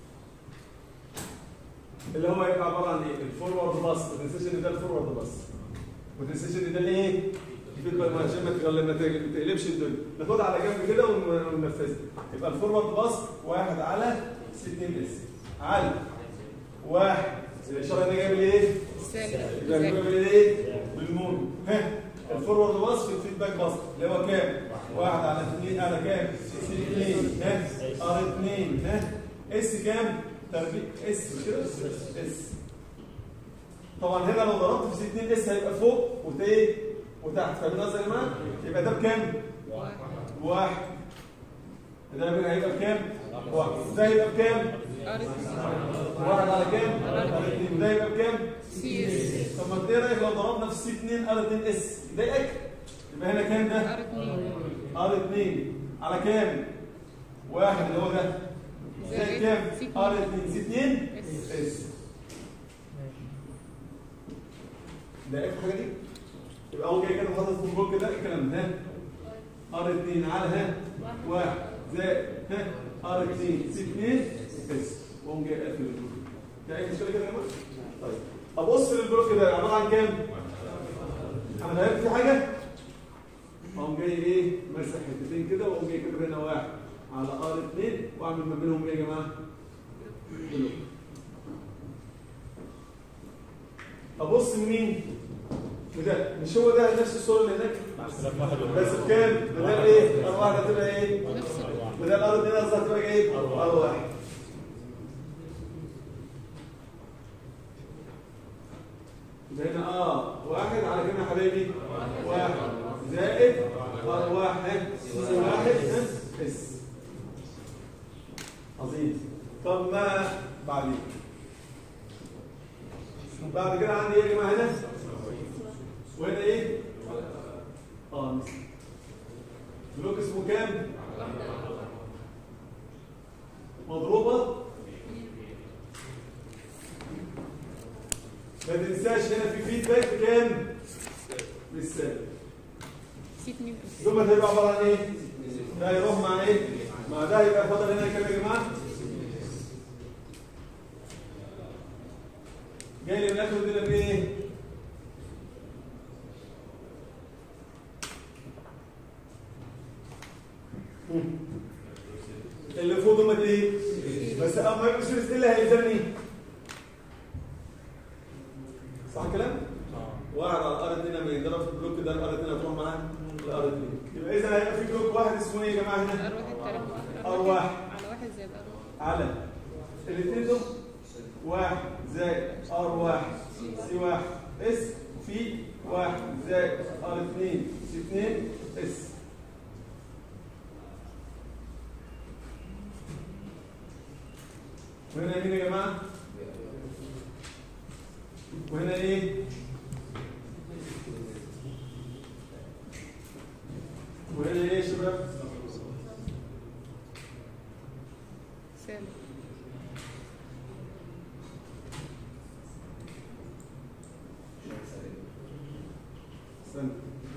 اللي هو هيبقى عباره عن ايه؟ الفورورد باس ما تنساش ان ده الفورورد باس ما تنساش ان ده الايه؟ الفيدباك ما عشان ما تغل- ما تقلبش الدنيا ناخدها على جنب كده ون- وننفذها يبقى الفورورد باس واحد على 60 اس على واحد الاشاره هنا جايه بالايه؟ يبقى جايه بالايه؟ بالمود ها الفورورد باس في الفيدباك باس اللي هو كام؟ واحد على اثنين على كام؟ سي 2 ها ار 2 ها اس كام؟ تربيع اس مش كده؟ اس طبعا هنا لو ضربت في سي 2 اس هيبقى فوق وت ايه؟ وتحت فاهمين قصدي يا جماعه؟ يبقى ده بكام؟ واحد ده هيبقى بكام؟ واحد ده هيبقى بكام؟ واحد على كام؟ على اثنين ده يبقى بكام؟ طب ما ايه رايك لو ضربنا في سي 2 ار 2 اس يضايقك؟ يبقى هنا كام ده؟ ار 2 على كام؟ واحد اللي هو ده زائد كام؟ ار 2 سي 2 اس ضايقك الحاجه دي؟ يبقى هو جاي كده حاطط في البلوك ده الكلام ده ار 2 على ها واحد زائد ها ار 2 سي 2 اس وقوم جاي قافل البلوك ده اي مشكله كده يا جماعه؟ طيب ابص للبلوك ده عباره عن كام؟ انا غيرت في حاجه؟ اقوم جاي ايه؟ ماسح حتتين كده واقوم جاي كاتب هنا واحد على ار 2 واعمل ما بينهم ايه يا جماعه؟ بلوك ابص لمين؟ وده مش هو ده نفس الصوره اللي هناك؟ بس بكام؟ ده ايه؟ ار واحد هتبقى ايه؟ وده الار 2 قصدي هتبقى ايه؟ ار واحد يبقى هنا اه واحد على كام يا حبايبي؟ واحد زائد ار واحد سي واحد ها؟ اس عظيم طب ما بعدين بعد كده عندي ايه يا جماعه هنا؟ وهنا ايه؟ اه نسيت. بلوك اسمه كام؟ مضروبه ما تنساش هنا في فيدباك كام؟ بالسالب دول هيبقى عباره عن ايه؟ ده هيروح مع ايه؟ مع ده يبقى فاضل هنا كام يا جماعه؟ جاي لي من الاخر ودينا بايه؟ اللي فوق دول ايه؟ بس اما يبقى سيريس ايه اللي هيلزمني؟ صح الكلام؟ واحد على الار 2 لما ينضرب في البلوك ده الار 2 هتروح معاه الار 2 يبقى اذا هيبقى في بلوك واحد اسمه ايه يا جماعه هنا؟ ار واحد على واحد زائد ار على الاثنين دول واحد زائد ار واحد سي واحد اس في واحد زائد ار اثنين سي اثنين اس وهنا مين يا جماعه؟ وهنا ايه وهنا ايه يا شباب سالب استنى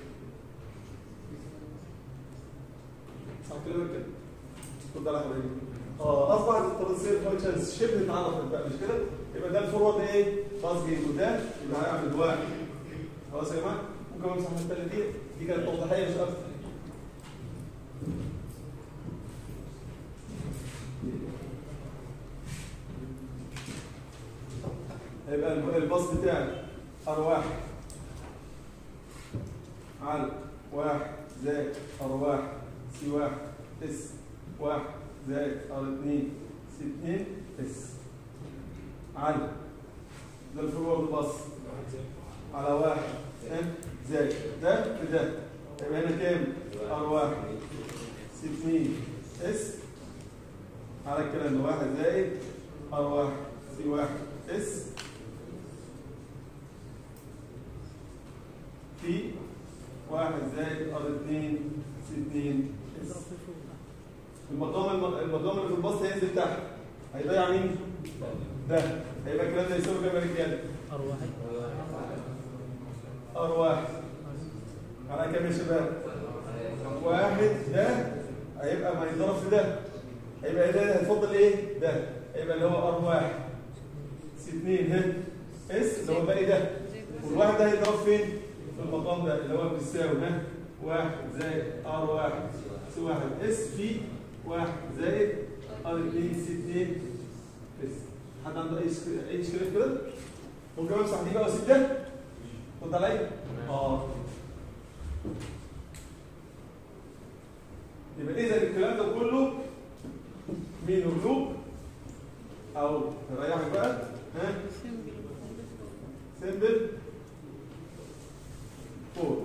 صح كلامك كده اتفضل يا حبيبي اه اصبحت الترانسفير فانكشنز شبه اتعرفت بقى مش كده يبقى ده الفورورد ايه باص جيم وده يبقى هيعمل واحد خلاص يا جماعه ممكن امسح الثانيه دي دي كانت توضيحيه مش اكتر هيبقى الب- الباص بتاعي ار واحد على واحد زائد ار واحد سي واحد اس واحد زائد ار اتنين سي اتنين اس على ده الفورورد باص على واحد ام زائد ده في ده يبقى هنا كام؟ ار واحد سي اتنين اس على الكلام ده واحد زائد ار واحد سي واحد اس في واحد زائد ار اتنين سي اتنين اس المقام الم- المقام اللي في البسط هينزل تحت هيضيع مين؟ ده هيبقى الكلام ده يساوي كام يا رجاله؟ أرواح ار واحد على كام يا شباب؟ واحد ده هيبقى ما يضرب في ده هيبقى ده هيفضل ايه؟ ده هيبقى اللي هو ار واحد سي اتنين ها اس اللي هو الباقي ده والواحد ده هيضرب فين؟ في المقام ده اللي هو بيساوي ها واحد زائد ار واحد سي واحد اس في واحد زائد ار اتنين سي اتنين اس حد عنده اي إشك- اي اشكاليه في كده؟ ممكن امسح دي بقى واسيب ده؟ رد عليا؟ اه يبقى اذا الكلام ده كله مين لوب او نريحك بقى ها سمبل سمبل فور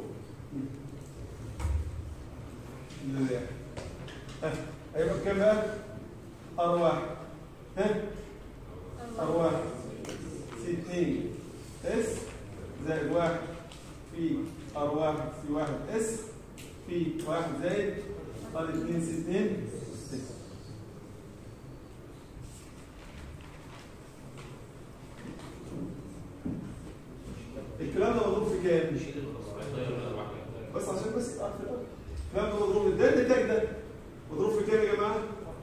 نريح ها هيبقى بكام بقى؟ ار واحد ها ار واحد سي اتنين اس زائد واحد في ار واحد سي واحد اس في واحد زائد ار اتنين سي اتنين اس الكلام ده مضروب في كام؟ بس عشان بس تعرف الأول. الكلام ده مضروب ده النتاج ده مضروب في كام يا جماعه؟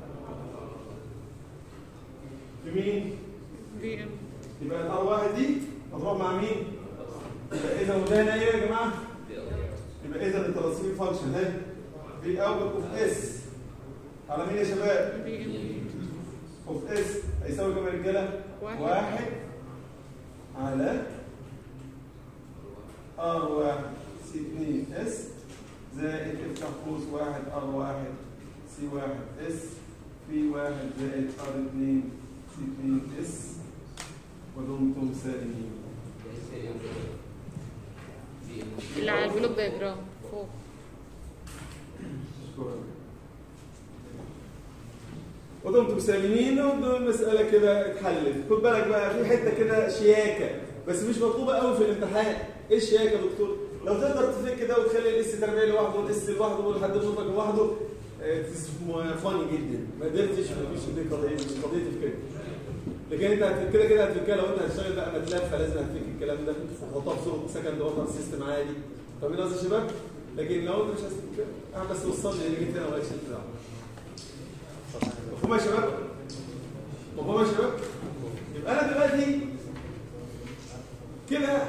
في مين؟ بي ام يبقى الار واحد دي مضروب مع مين؟ يبقى اذا وده هنا ايه يا جماعه؟ يبقى اذا الترانسفير فانكشن اهي في اوت اوف اس على مين يا شباب؟ بي ام اوف اس هيساوي كام يا رجاله؟ واحد. واحد على ار واحد سي 2 اس زائد افتح قوس واحد ار واحد سي واحد اس في واحد زائد ار 2 سي 2 اس ودمتم سالمين اللي على البلوك دايجرام فوق شكرا ودمتم سالمين والمسألة كده اتحلت خد بالك بقى في حتة كده شياكة بس مش مطلوبة قوي في الامتحان ايه الشياكة يا دكتور؟ لو تقدر تفك كده وتخلي الاس تربيع لوحده والاس لوحده والحد المطلق لوحده اسمه فاني جدا ما قدرتش مفيش دي قضية مش قضيتي في كده لكن انت هت- كده كده هتفكها لو انت هتشتغل بقى ماتلاب فلازم هتفك الكلام ده وتحطها في صوره سكند اوردر سيستم عادي فاهمين قصدي يا شباب؟ لكن لو انت مش عايز تفكها اعمل بس وصل لي اللي جيت هنا ومالكش انت دعوه مفهوم يا شباب؟ مفهوم يا شباب؟ يبقى انا دلوقتي كده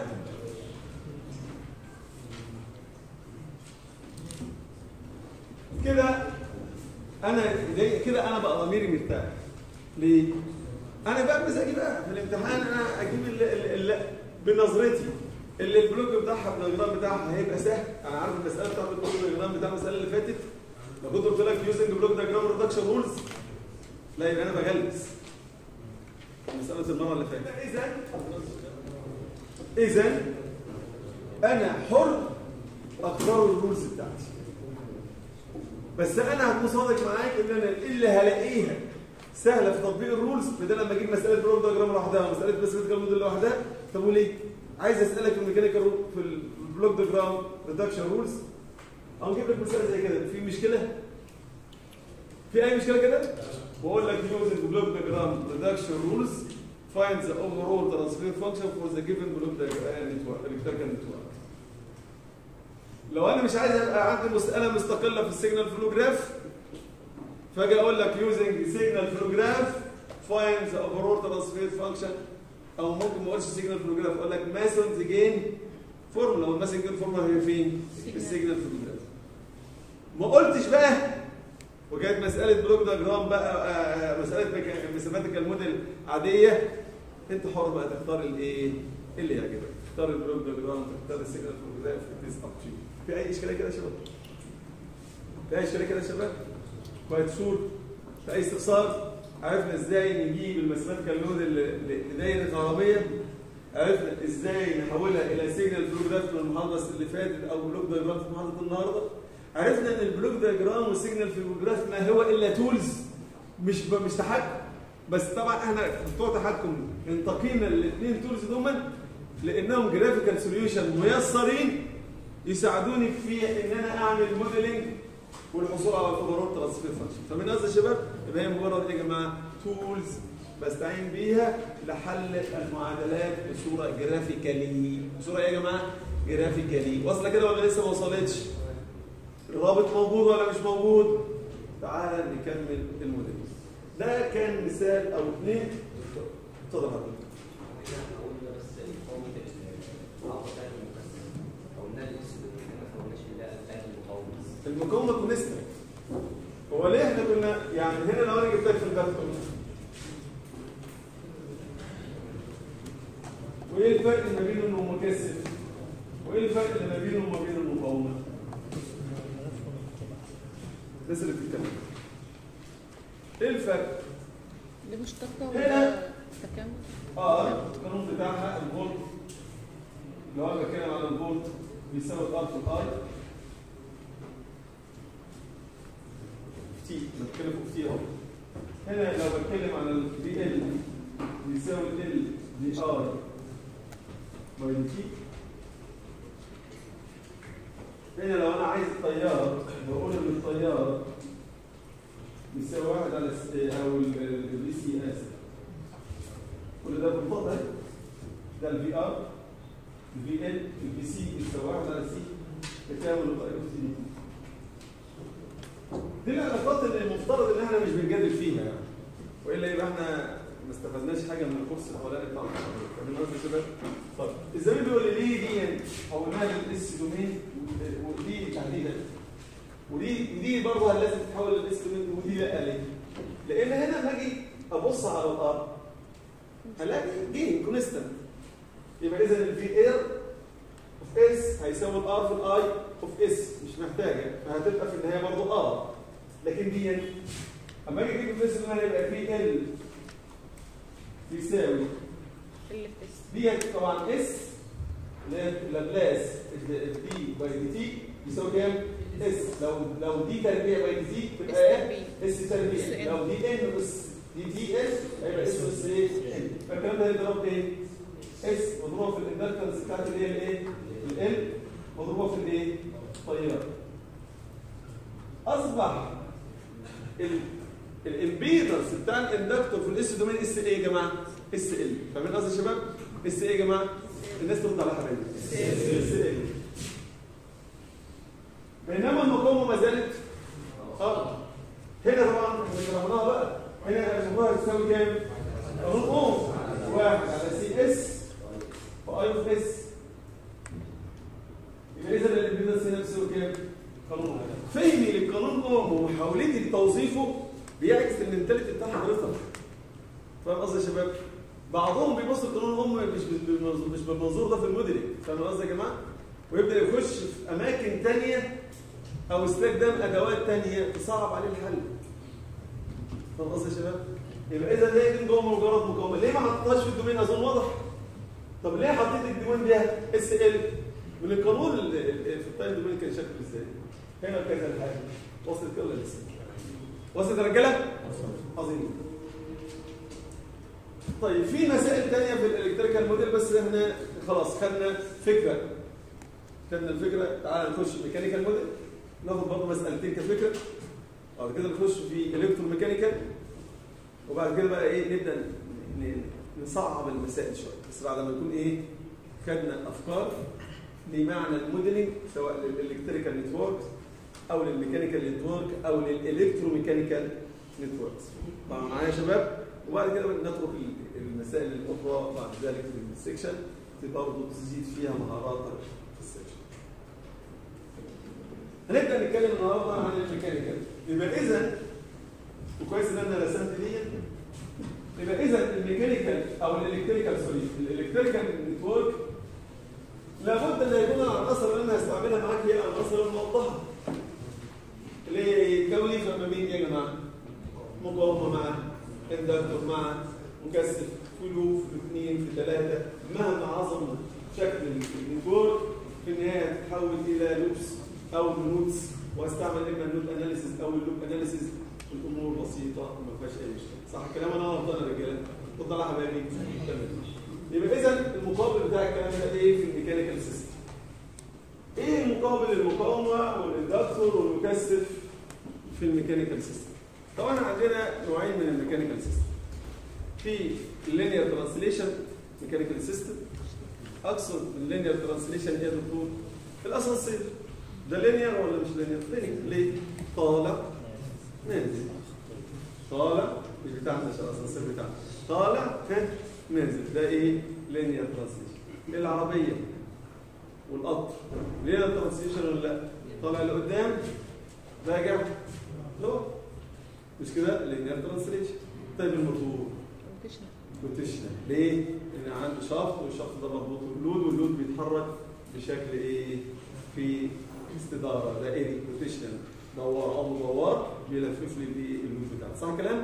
كده انا زي كده انا بقى ضميري مرتاح ليه؟ انا بقى مزاجي بقى في الامتحان انا اجيب ال ال ال بنظرتي اللي البلوك بتاعها بالنظام بتاعها هيبقى سهل انا عارف المساله بتاعت البلوك بالنظام بتاع المساله اللي فاتت لو كنت قلت لك يوزنج بلوك دايجرام ريدكشن رولز لا يبقى انا بغلس مساله المره اللي فاتت اذا اذا انا حر اختار الرولز بتاعتي بس انا هكون صادق معاك ان انا اللي هلاقيها سهله في تطبيق الرولز بدل لما اجيب مساله بلوك دياجرام لوحدها ومساله ماثيماتيكال موديل لوحدها طب وليه؟ عايز اسالك في الميكانيكال رو- في البلوك دياجرام ريدكشن رولز او نجيب لك مساله زي كده في مشكله؟ في اي مشكله كده؟ واقول لك using بلوك دياجرام ريدكشن رولز find the overall transfer function for the given block diagram network electrical network لو انا مش عايز ابقى عندي مساله مستقله في السيجنال فلو جراف فاجي اقول لك using signal flow graph find the overall transfer function او ممكن ما اقولش signal flow graph اقول لك ماسونز جين فورمولا والماسونز جين فورمولا هي فين؟ في Signal. السيجنال فلو جراف ما قلتش بقى وجات مساله بلوك دياجرام بقى آه، مساله ماثيماتيكال موديل عاديه انت حر بقى تختار الايه؟ اللي يعجبك تختار البلوك دياجرام تختار السيجنال فلو جراف اتس اب تو في اي اشكاليه كده يا شباب؟ في اي اشكاليه كده يا شباب؟ كويس شور في اي استفسار عرفنا ازاي نجيب الماثيماتيكال لود لدايره كهربيه عرفنا ازاي نحولها الى سيجنال فلو جراف من المحاضره اللي فاتت او بلوك دايجرام في محاضره النهارده عرفنا ان البلوك دايجرام والسيجنال فلو جراف ما هو الا تولز مش ب- مش تحكم بس طبعا احنا بتوع تحكم انتقينا الاثنين تولز دول لانهم جرافيكال سوليوشن ميسرين يساعدوني في ان انا اعمل موديلنج والحصول على الاوفرول ترانسفير فانكشن فمن قصدي يا شباب يبقى هي مجرد ايه يا جماعه تولز بستعين بيها لحل المعادلات بصوره جرافيكالي بصوره ايه يا جماعه جرافيكالي واصله كده ولا لسه ما وصلتش الرابط موجود ولا مش موجود تعال نكمل الموديل ده كان مثال او اثنين اتفضل يا حضرتك. المقاومه كونستنت هو ليه احنا كنا يعني هنا لو انا جبت لك في الباكتون وايه الفرق ما بينه وما مكثف وايه الفرق اللي ما بينه وما بين المقاومه الناس اللي بتتكلم ايه الفرق دي مشتقة هنا. ولا تكامل؟ اه القانون بتاعها الفولت لو انا بتكلم على الفولت بيساوي الار في الاي في تي بتكلم في تي اهو هنا لو بتكلم على الفي ال بيساوي ال دي ار باي دي تي هنا لو انا عايز التيار بقول ان التيار بيساوي واحد على س- او البي سي اسف كل ده بالضبط اهي ده الفي ار الفي ال الفي سي بيساوي واحد على سي تكامل الاي اوف سي دي العلاقات اللي المفترض ان احنا مش بنجادل فيها يعني والا يبقى احنا ما استفدناش حاجه من الكورس الاولاني بتاع فاهمين قصدي يا شباب؟ طيب الزميل بيقول لي ليه دي حولناها للاس دومين ودي تحديدا ودي دي برضه لازم تتحول للاس دومين ودي لا ليه؟ لان هنا لما اجي ابص على الار هلاقي جين كونستنت يبقى اذا الفي اير اوف اس هيساوي الار في الاي اوف اس مش محتاجه فهتبقى في النهايه برضه ار لكن دي اما اجي اجيب الفيس هنا يبقى في ال يساوي اللي في اس دي طبعا اس اللي هي لابلاس دي باي دي تي يساوي كام؟ اس لو لو دي تربيع باي دي تي اس تبقى ايه؟ تربيع اس تربيع اس لو دي ان اس دي تي اس هيبقى اس اس ايه؟ ان فالكلام ده هيضرب ايه؟ اس مضروبه في الاندكتنس بتاعت اللي هي الايه؟ ال مضروبه في الايه؟ التيار اصبح الامبيدنس بتاع الاندكتور في الاس دومين اس ايه يا جماعه؟ اس ال فاهمين قصدي يا شباب؟ اس ايه يا جماعه؟ الناس ترد على حبايبي اس ال بينما المقاومه ما زالت اه هنا طبعا احنا شرحناها بقى هنا المقاومه تساوي كام؟ قانون اوم واحد على سي اس واي اوف اس يبقى اذا الامبيدنس هنا بتساوي كام؟ قانون اوم فهمي للقانون اوم ومحاولتي لتوظيفه بيعكس المنتاليتي بتاع حضرتك فاهم قصدي يا شباب؟ بعضهم بيبص لقانون اوم مش بالمنظور مش بالمنظور ده في الموديلنج فاهم قصدي يا جماعه؟ ويبدا يخش في اماكن ثانيه او استخدام ادوات ثانيه تصعب عليه الحل فاهم قصدي يا شباب؟ يبقى اذا هي دي جوه مجرد مقاومه ليه ما حطيتهاش في الدومين اظن واضح؟ طب ليه حطيت الدومين ده اس ال؟ من القانون ال- ال- في التايم دومين كان شكله ازاي؟ هنا كذا الحاجه وصلت كده ولا لسه؟ وصلت يا رجاله؟ عظيم طيب في مسائل تانية في الالكتريكال موديل بس احنا خلاص خدنا فكره خدنا الفكره تعال نخش ميكانيكال موديل ناخد برضه مسألتين كفكره بعد كده نخش في الكترو ميكانيكال وبعد كده بقى ايه نبدا ن- ن- نصعب المسائل شويه بس بعد ما نكون ايه خدنا افكار لمعنى الموديلنج سواء للالكتريكال نتورك او للميكانيكال نتورك او للالكتروميكانيكال نتوركس طبعا معايا يا شباب وبعد كده نترك ال- المسائل الاخرى بعد ذلك في السكشن برضه تزيد فيها مهاراتك في السكشن هنبدا نتكلم النهارده عن الميكانيكال يبقى اذا وكويس ان انا رسمت دي يبقى اذا الميكانيكال او الالكتريكال سوري الالكتريكال نتورك لابد ان يكون العناصر اللي انا هستعملها معاك هي العناصر الموضحه اللي هي كوني ما بين ايه يا جماعه؟ مقاومه مع اندكتور مع مكثف في لوب في اثنين في ثلاثه مهما عظم شكل النتورك في النهايه تتحول الى لوبس او نودز واستعمل اما النود اناليسيس او اللوب اناليسيس الامور بسيطه وما فيهاش اي مشكله صح الكلام انا غلطان يا رجاله اتفضل يا حبايبي تمام يبقى اذا المقابل بتاع الكلام ده ايه في الميكانيكال سيستم ايه المقابل المقاومه والاندكتور والمكثف في الميكانيكال سيستم طبعا عندنا نوعين من الميكانيكال سيستم في اللينير ترانسليشن ميكانيكال سيستم اقصد اللينير ترانسليشن ايه يا دكتور الاسانسير ده لينير ولا مش لينير لينير ليه طالع نازل طالع مش بتاعنا مش الاسانسير بتاعنا طالع ها نازل ده ايه لينير ترانسليشن العربيه والقطر لينير ترانسليشن ولا لا طالع لقدام راجع لورا مش كده لينير ترانسليشن طيب الموتور روتيشنال روتيشنال ليه؟ لان عنده شافت والشافت ده مربوط باللود واللود بيتحرك بشكل ايه؟ في استداره دائري روتيشنال دوار او دوار بيلفف لي بيه اللود بتاعه صح الكلام؟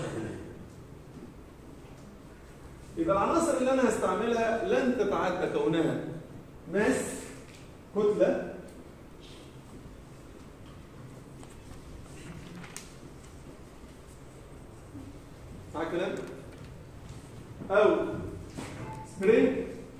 يبقى العناصر اللي انا هستعملها لن تتعدى كونها ماس كتله صح الكلام؟ او سبرينج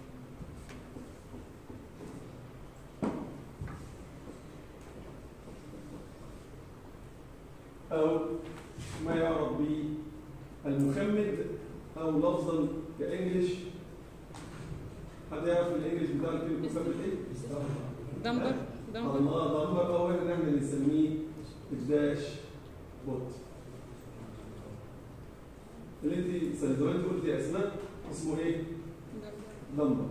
او ما يعرف بالمخمد او لفظا كانجلش حد يعرف الانجليش بتاع الكلمه المخمد ايه؟ دمبر دمبر الله دمبر او احنا نعمل نسميه الداش بوت اللي انت زمان قلتي اسماء اسمه ايه؟ دمبر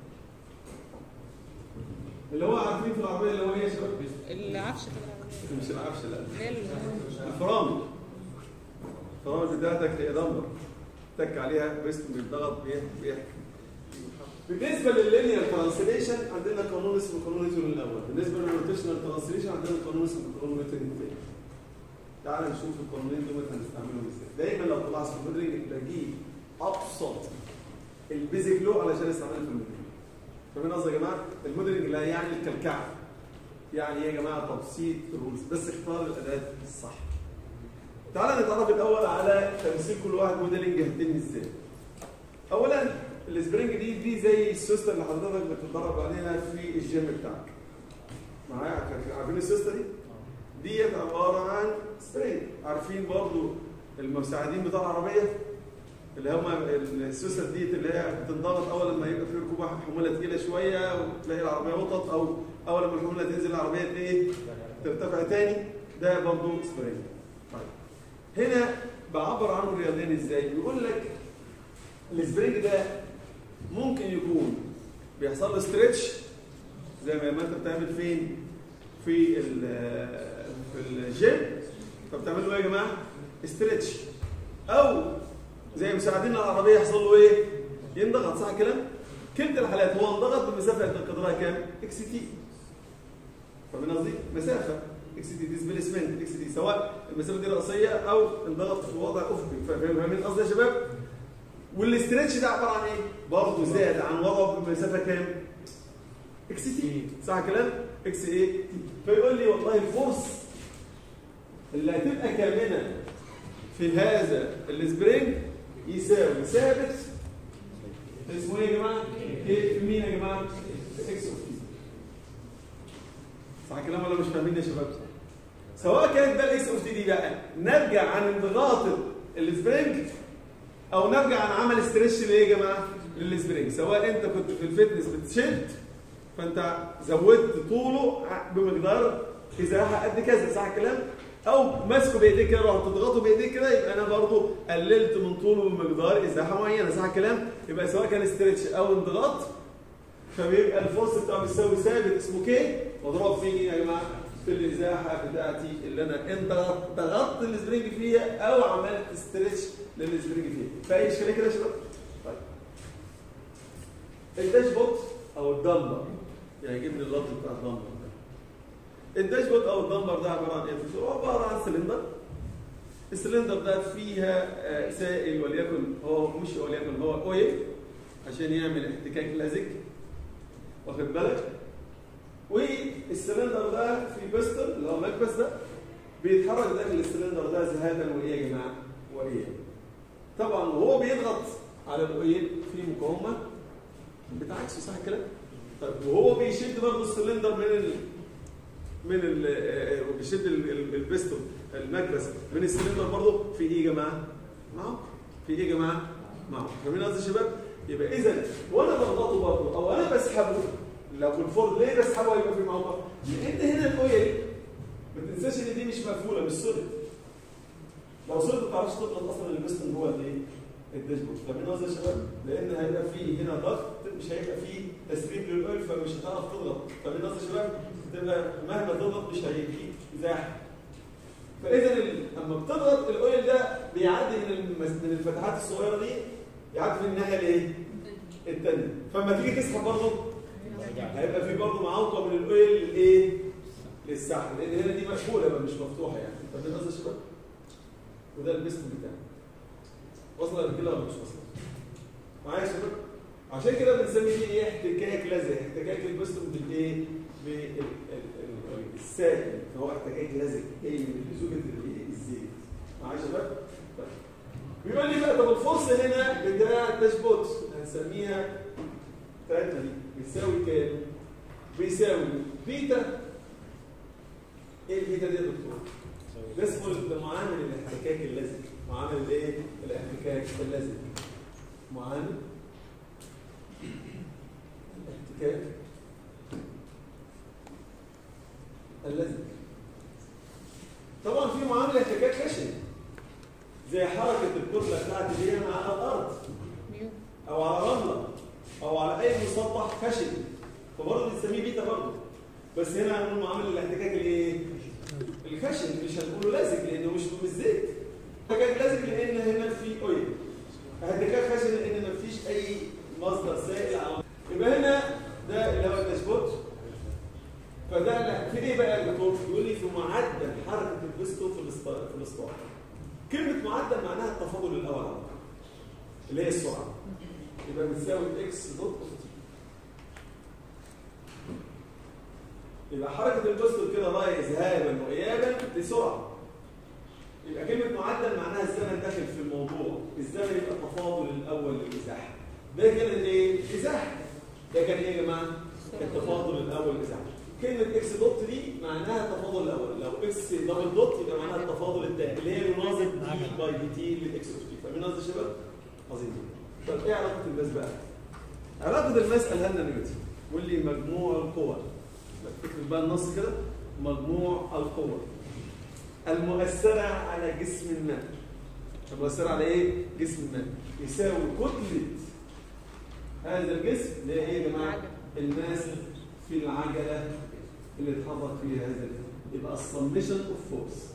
اللي هو عارفين في العربيه اللي هو ايه يا شباب؟ العفش بتاع العربية. مش العفش لا اللي هي ال- الفرامل الفرامل بتاعتك هي دمبر تك عليها بس بيضغط بيحكي بيحكي بالنسبه لللينير ترانسليشن عندنا قانون اسمه قانون نيوتن الاول بالنسبه للروتيشنال ترانسليشن عندنا قانون اسمه قانون نيوتن الثاني تعال نشوف القانونين دول هنستعملهم ازاي دايما لو طلعت في الموديلنج بجيب ابسط البيزك لو علشان استعمله في الموديلنج فاهمين قصدي يا جماعه الموديلنج لا يعني الكلكعه يعني ايه يا جماعه تبسيط الرولز بس اختار الاداه الصح تعال نتعرف الاول على تمثيل كل واحد موديلنج هتتم ازاي اولا السبرينج دي دي زي السوسته اللي حضرتك بتتدرب عليها في الجيم بتاعك معايا عارفين السوسته دي ديت عباره عن سبرينج عارفين برضو المساعدين بتاع العربيه اللي هم السوسه ديت اللي هي بتنضغط اول لما يبقى في ركوب حموله تقيله شويه وتلاقي العربيه وطت او اول لما الحموله تنزل العربيه ايه ترتفع تاني ده برضو سبرينج طيب هنا بعبر عنه رياضيا ازاي بيقول لك السبرينج ده ممكن يكون بيحصل له ستريتش زي ما انت بتعمل فين في ال- في الجيم فبتعملوا ايه يا جماعه ستريتش او زي مساعدين العربيه يحصل له ايه ينضغط صح الكلام كلتا الحالات هو انضغط بمسافه قدرها كام اكس تي فاهمين قصدي مسافه اكس تي ديسبيسمنت اكس تي سواء المسافه دي راسيه او انضغط في وضع افقي فاهمين قصدي يا شباب والاسترتش ده عباره عن ايه برضه زاد عن وضعه بمسافه كام اكس تي صح الكلام اكس ايه تي فيقول لي والله الفورس اللي هتبقى كامنه في هذا السبرينج يساوي ثابت اسمه ايه يا جماعه؟ ايه في مين يا جماعه؟ اكس اوف تي صح الكلام ولا مش فاهمين يا شباب؟ سواء كانت ده الاكس اوف تي دي بقى نرجع عن انضغاط السبرينج او نرجع عن عمل استريتش لايه يا جماعه؟ للسبرينج سواء انت كنت في الفتنس بتشد فانت زودت طوله بمقدار ازاحه قد كذا صح الكلام؟ او ماسكه بايديك كده رحت تضغطه بايديك كده يبقى انا برضو قللت من طوله بمقدار ازاحه معينه صح الكلام؟ يبقى سواء كان استريتش او انضغاط فبيبقى الفورس بتاعه بيساوي ثابت اسمه كي مضروب في ايه يا جماعه؟ في الازاحه بتاعتي اللي انا انضغط ضغطت السبرينج فيها او عملت استريتش للسبرينج فيها فاي اشكاليه كده يا شباب؟ طيب الداشبورد او الدمبر يعجبني اللفظ بتاع الدمبر ده الداشبورد او الدمبر ده عباره عن ايه؟ هو عباره عن سلندر السلندر ده فيها آه، سائل وليكن هو مش وليكن هو اويل عشان يعمل احتكاك لزج واخد بالك والسلندر ده في بستر اللي هو المكبس ده بيتحرك داخل السلندر ده ذهابا وايه يا جماعه؟ وايه طبعا وهو بيضغط على الاويل في مقاومه بتعكسه صح الكلام؟ طيب وهو بيشد برضه السلندر من ال من ال آه، بيشد ال- ال- البستون المكبس من السلندر برضه في ايه يا جماعه؟ معه في ايه يا جماعه؟ معه فاهمين قصدي يا شباب؟ يبقى اذا وانا بضغطه برضه او انا بسحبه لو بالفورد ليه بسحبه هيبقى في معه لان هنا الاويل ما تنساش ان دي مش مقفوله مش سوليد لو سوليد ما تعرفش تضغط اصلا البستون جوه الايه؟ الداشبورد فاهمين قصدي يا شباب؟ لان هيبقى في هنا ضغط مش هيبقى في تسريب للاويل فمش هتعرف تضغط فاهمين قصدي يا شباب؟ تبقى مهما تضغط مش هيجي ازاحه فاذا ال- لما بتضغط الاويل ده بيعدي من المس- من الفتحات الصغيره دي يعدي في الناحيه الايه؟ الثانيه فلما تيجي تسحب برضه هيبقى في برضه معوقه من الاويل للايه؟ للسحب لان هنا دي مقفوله بقى مش مفتوحه يعني فاهمين قصدي يا شباب؟ وده البستن بتاعي وصل قبل كده ولا مش وصل؟ معايا يا شباب؟ عشان كده بنسمي دي ايه احتكاك لزق احتكاك البستن بالايه؟ بالسائل فهو احتكاك لزق جاي من لزوجه الايه؟ الزيت معايا يا شباب؟ طيب. بيقول لي بقى طب الفرصه هنا بتاع الداشبورد هنسميها بتاعتنا دي بيساوي كام؟ بيساوي بيتا ايه البيتا دي يا دكتور؟ ده اسمه معامل الاحتكاك اللزج معامل الايه؟ الاحتكاك اللزج معامل الاحتكاك اللزج طبعا في معامل احتكاك خشن زي حركه الكتله بتاعتي دي انا على الارض ميو او على رمله او على اي مسطح خشن فبرضه بنسميه بيتا برضه بس هنا هنقول معامل الاحتكاك الايه؟ الخشن مش هنقوله لازق لانه مش مش زيت احتكاك لازق لان هنا في اويل احتكاك خشن لان مفيش اي مصدر سائل على يبقى هنا ده اللي هو الداشبورد فده لا- في ايه بقى الدكتور؟ يقول لي في معدل حركه البستون في الاسطوانه في الاسطوانه كلمه معدل معناها التفاضل الاول على طول. اللي هي السرعه يبقى بتساوي اكس دوت اوف تي يبقى حركه البستون كده رايح ذهابا وايابا لسرعه يبقى كلمه معدل معناها الزمن داخل في الموضوع الزمن يبقى التفاضل الاول للازاحه ده كان الايه ازاحه ده كان ايه يا جماعه التفاضل الاول للازاحه كلمه اكس دوت دي معناها التفاضل الاول لو اكس دبل دوت يبقى معناها التفاضل الثاني اللي هي يناظر دي باي دي تي للاكس اوف تي فاهمين قصدي يا شباب عظيم جدا. طب ايه علاقه الماس بقى علاقه الماس قالها لنا نيوتن قول لي مجموع القوى اكتب بقى النص كده مجموع القوى المؤثرة على جسم ما المؤثرة على ايه؟ جسم ما يساوي كتلة هذا الجسم اللي هي ايه يا جماعة؟ الماس في العجلة اللي اتحرك فيها هذا الجسم يبقى السمشن اوف فورس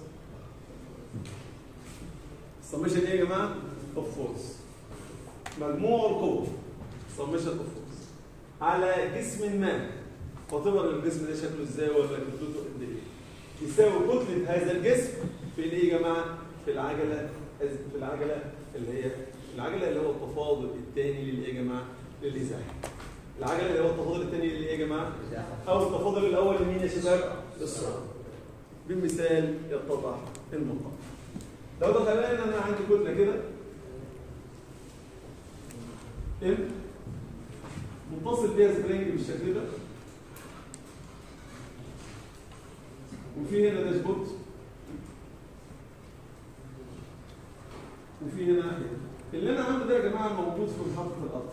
السمشن ايه يا جماعة؟ اوف فورس مجموع القوة سمشن اوف فورس على جسم ما وتبر الجسم ده شكله ازاي ولا كتلته قد ايه يساوي كتلة هذا الجسم في الايه يا جماعة؟ في العجلة في العجلة اللي هي العجلة اللي هو التفاضل الثاني للايه يا جماعة؟ للإزاحة العجلة اللي هو التفاضل الثاني للايه يا جماعة؟ أو التفاضل الأول لمين يا شباب؟ للسرعة بمثال يتضح المقام لو تخيلنا ان انا عندي كتلة كده ام متصل بيها سبرينج بالشكل ده وفي هنا داشبورد وفي هنا ناحية. اللي انا عامله ده يا جماعه موجود في محطه القطر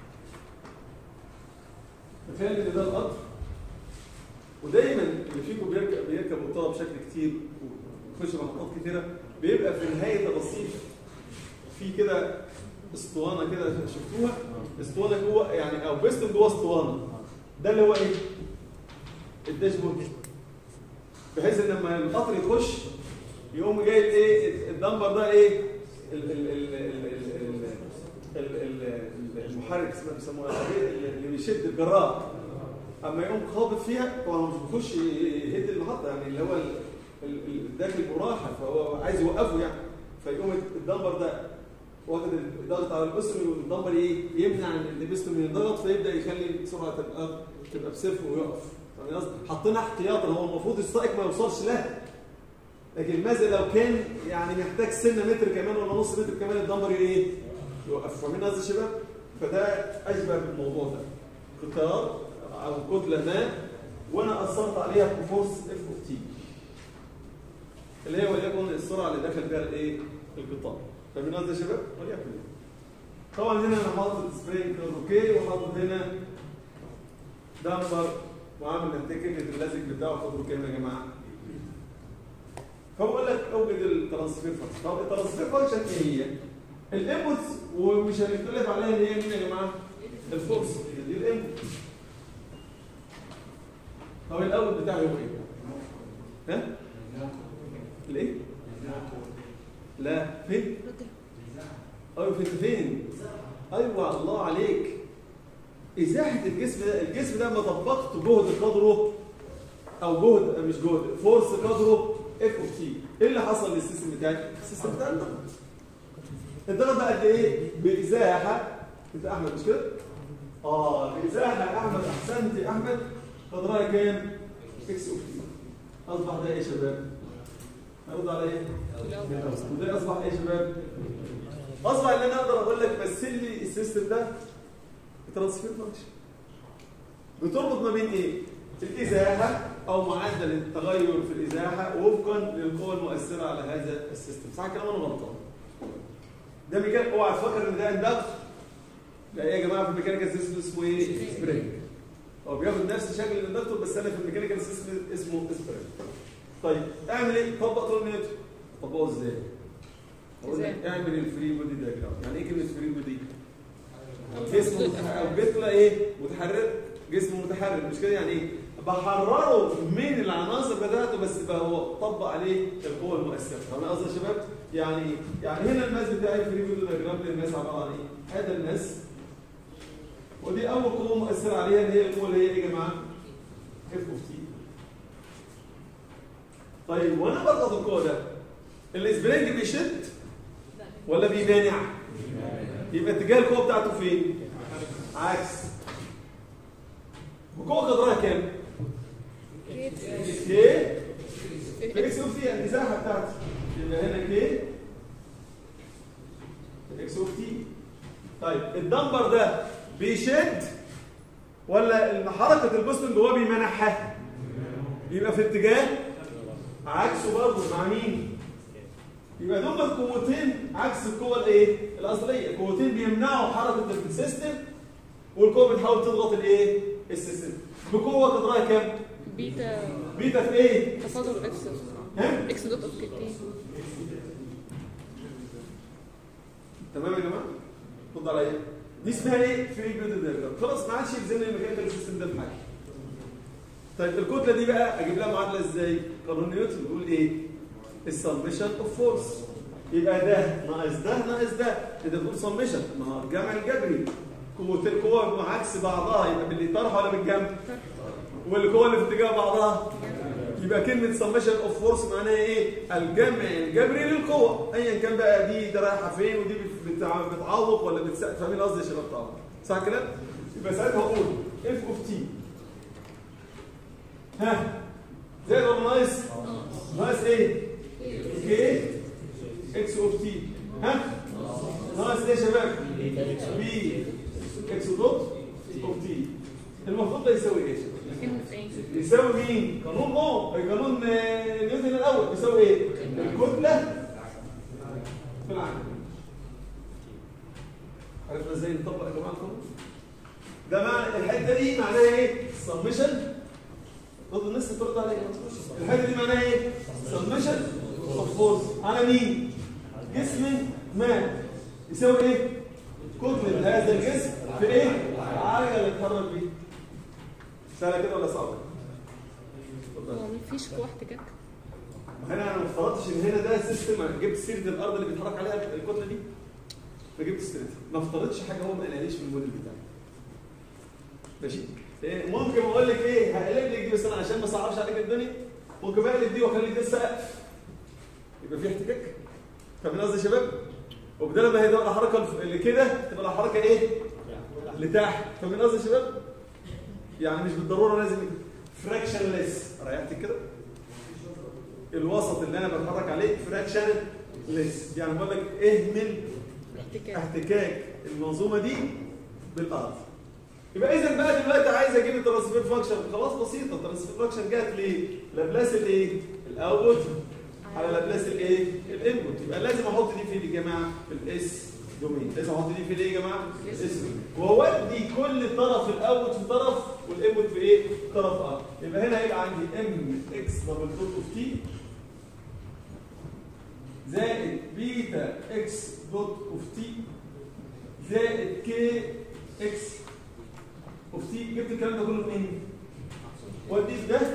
تخيل ان ده القطر ودايما اللي فيكم بيركب بيركب القطار بشكل كتير ويخش محطات كتيره بيبقى في نهايه الرصيف في كده اسطوانه كده شفتوها اسطوانه جوه يعني او بيستم جوه اسطوانه ده اللي هو ايه؟ الداشبورد بحيث ان لما القطر يخش يقوم جايب ايه الدمبر ده ايه ال- ال- ال- ال- ال- ال- ال- المحرك اسمه بيسموه ايه اللي بيشد الجرار اما يقوم خابط فيها طبعا هو مش بيخش يهد المحطه يعني اللي هو ال- ال- ال- داخل براحه فهو عايز يوقفه يعني فيقوم الدمبر ده واخد الضغط على البستم والدمبر ايه يمنع ان البستم ينضغط فيبدا يخلي سرعه الارض تبقى بصفر ويقف فاهم قصدي؟ حاطينها احتياطا هو المفروض السائق ما يوصلش لها لكن ماذا لو كان يعني محتاج سنه متر كمان ولا نص متر كمان الدمبر ايه؟ يوقف فاهمين قصدي يا شباب؟ فده اشبه بالموضوع ده قطار او كتله ما وانا اثرت عليها بفورس اف اوف تي اللي هي وليكن السرعه اللي داخل بيها الايه؟ القطار فاهمين قصدي يا شباب؟ وليكن طبعا هنا انا حاطط سبرينج اوكي وحاطط هنا دمبر وعامل التكنيك اللازق بتاعه قدره كام يا جماعه؟ فبقول لك اوجد الترانسفير فانكشن طب الترانسفير فانكشن ايه هي؟ الانبوتس ومش هنختلف عليها اللي هي مين يا جماعه؟ الفورس دي الانبوت طب الاول بتاعي هو ايه؟ ها؟ الايه؟ لا فين؟ ايوه فين فين؟ ايوه الله عليك ازاحه الجسم ده الجسم ده ما طبقت جهد قدره او جهد مش جهد فورس قدره اف اوف تي ايه اللي حصل للسيستم بتاعي؟ السيستم بتاعي انضغط الضغط ده قد ايه؟ بازاحه انت احمد مش كده؟ اه بازاحه يا احمد احسنت يا احمد قدرها كام؟ اكس اوف تي اصبح ده ايه يا شباب؟ هرد على ايه؟ وده اصبح ايه يا شباب؟ اصبح ان انا اقدر اقول لك مثل لي السيستم ده ترانسفير فانكشن بتربط ما بين ايه؟ الازاحه او معدل التغير في الازاحه وفقا للقوى المؤثره على هذا السيستم صح كلام انا غلطان ده ميكانيك اوعى تفكر ان ده اندكتور لا ايه يا جماعه في الميكانيكال سيستم اسمه ايه؟ سبرينج هو بياخد نفس شكل الاندكتور بس انا في الميكانيكال سيستم اسمه سبرينج طيب اعمل ايه؟ طبق قانون نيوتن طبقه ازاي؟ اقول لك إزاي؟ اعمل الفري بودي دايجرام يعني ايه كلمه فري بودي؟ جسم متح- او جسم ايه متحرك جسم متحرك مش كده يعني ايه بحرره من العناصر بتاعته بس بقى هو طبق عليه القوه المؤثره فاهم قصدي يا شباب يعني يعني هنا الماس بتاعي في ريفيو دايجرام الماس عباره عن ايه هذا الماس ودي اول قوه مؤثره عليها اللي هي القوه اللي هي ايه يا جماعه اف اوف تي طيب وانا بضغط القوه ده الاسبرينج بيشد ولا بيمانع يبقى اتجاه القوه بتاعته فين عكس القوه قدرها كام كي في اكس اوف تي المساحه بتاعتي يبقى هنا كي في اكس اوف تي طيب الدمبر ده بيشد ولا إن حركه البوستن جواه بيمنعها يبقى في اتجاه عكسه برضه مع مين يبقى دول القوتين عكس القوه الايه الاصليه قوتين بيمنعوا حركه السيستم والقوه بتحاول تضغط الايه السيستم بقوه قدرها كام بيتا بيتا في ايه تصادر اكس ها اكس دوت اوف كتين تمام يا جماعه رد عليا دي اسمها ايه فري بيوت دايجرام خلاص ما عادش يلزمني الميكانيكال سيستم ده بحاجه طيب الكتله دي بقى اجيب لها معادله ازاي قانون نيوتن بيقول ايه السمشن اوف فورس يبقى ده ناقص ده ناقص ده انت بتقول سمشن ما هو الجمع الجبري قوتين قوه عكس بعضها يبقى باللي طرح ولا بالجنب والقوه اللي في اتجاه بعضها يبقى كلمة سمشن اوف فورس معناها ايه؟ الجمع الجبري للقوة، ايا كان بقى دي ده رايحة فين ودي بت- بتع- بتعوق ولا بتسقف، فاهمين قصدي يا شباب طبعا؟ صح الكلام؟ يبقى ساعتها هقول اف اوف تي ها زائد ولا ناقص؟ ناقص ايه؟ كي اكس اوف تي ها؟ ناقص ايه يا شباب؟ بي اكس دوت اوف تي المفروض ده يساوي ايه؟ ام في ايه يساوي مين؟ قانون اوم قانون آه، نيوتن الاول يساوي ايه؟ الكتله في العالم عرفنا ازاي نطبق يا جماعه القانون؟ ده معنى الحته دي معناها ايه؟ سمشن برضه الناس ترد عليا الحته دي معناها ايه؟ سمشن اوف فورس على مين؟ جسم ما يساوي ايه؟ كتله هذا الجسم في ايه؟ العجله اللي اتحرك بيه سهله كده ولا صعبه؟ اتفضل. هو مفيش قوة احتكاك ما هنا انا ما افترضتش ان هنا ده سيستم أنا جبت سيره الارض اللي بيتحرك عليها الكتله دي فجبت سيرتها ما افترضتش حاجه هو ما قالهاليش في الموديل بتاعي ماشي إيه، ممكن اقول لك ايه هقلب لك دي بس انا عشان ما اصعبش عليك الدنيا ممكن اقلب دي واخلي دي السقف يبقى في احتكاك فاهمين قصدي يا شباب وبدل ما هي تبقى الحركه الف- اللي كده تبقى الحركه ايه لتحت فاهمين قصدي يا شباب يعني مش بالضروره لازم فراكشن ليس ريحت كده الوسط اللي انا بتحرك عليه فراكشن ليس يعني بقول لك اهمل احتكاك احتكاك المنظومه دي بالارض يبقى اذا بقى دلوقتي عايز اجيب الترانسفير فانكشن خلاص بسيطه الترانسفير فانكشن جت ليه؟ لابلاس الايه؟ الاوت على لابلاس الايه؟ الانبوت يبقى لازم احط دي في إيه يا جماعه في الاس دومين لازم احط دي في الايه يا جماعه؟ في الاس دومين واودي كل طرف الاوت في طرف والانبوت في ايه؟ طرف اخر يبقى هنا هيبقى عندي ام اكس دبل دوت اوف تي زائد بيتا اكس دوت اوف تي زائد كي اكس اوف تي جبت الكلام ده كله منين؟ وديت ده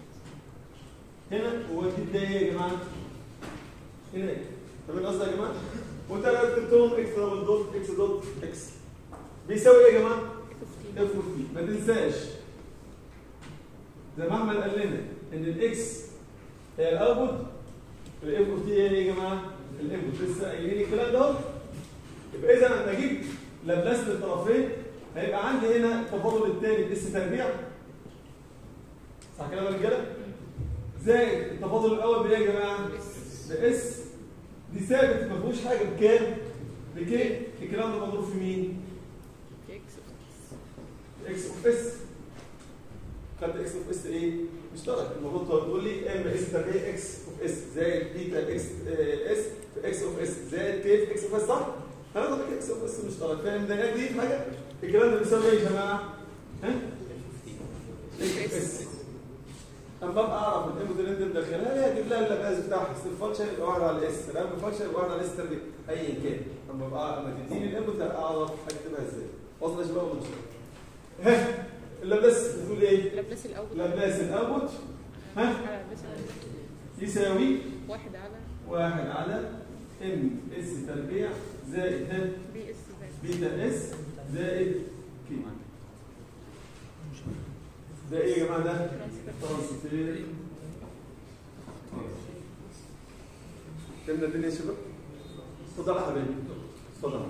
هنا ووديت ده ايه يا جماعه؟ هنا ايه؟ فاهمين قصدي يا جماعه؟ وانت لو كتبتهم اكس دبل دوت اكس دوت اكس بيساوي ايه يا جماعه؟ اف اوف تي ما تنساش زي ما احمد قال لنا ان الاكس هي الاوتبوت الاف اوف تي هي ايه يا جماعه؟ الانبوت لسه قايلين الكلام ده اهو يبقى اذا لما اجيب لابلاس للطرفين هيبقى عندي هنا التفاضل الثاني باس تربيع صح كده يا رجاله؟ زائد التفاضل الاول بايه يا جماعه؟ باس دي ثابت ما فيهوش حاجه بكام؟ بكام؟ الكلام ده مضروب في مين؟ اكس اكس اوف اس خدت اكس اوف اس ايه؟ مشترك المفروض تقول لي ام اس تربيع اكس اوف اس زائد بيتا اكس آه، اس في اكس اوف اس زائد كي في اكس اوف اس صح؟ هناخد اكس اوف اس مشترك فاهم ده دي حاجه؟ الكلام ده بيساوي ايه يا جماعه؟ ها؟ اكس اس اما ابقى اعرف الانبوت اللي انت مدخلها لي هجيب لها اللاباز بتاعها الفانكشن يبقى واحد على الاس الانبوت فانكشن يبقى واحد على الاس تربيع ايا كان اما ابقى اما تديني الانبوت اعرف هكتبها ازاي واصل يا شباب ولا مش واصل؟ ها اللاباس بتقول ايه؟ لابلاس الاول لابلاس الاوتبوت ها على لابلاس الأول. يساوي واحد على واحد على ام اس تربيع زائد ها بي اس زائد بيتا اس زائد كي ده ايه يا جماعه ده؟ ترانسفير فهمنا الدنيا يا شباب؟ اتفضل يا حبيبي اتفضل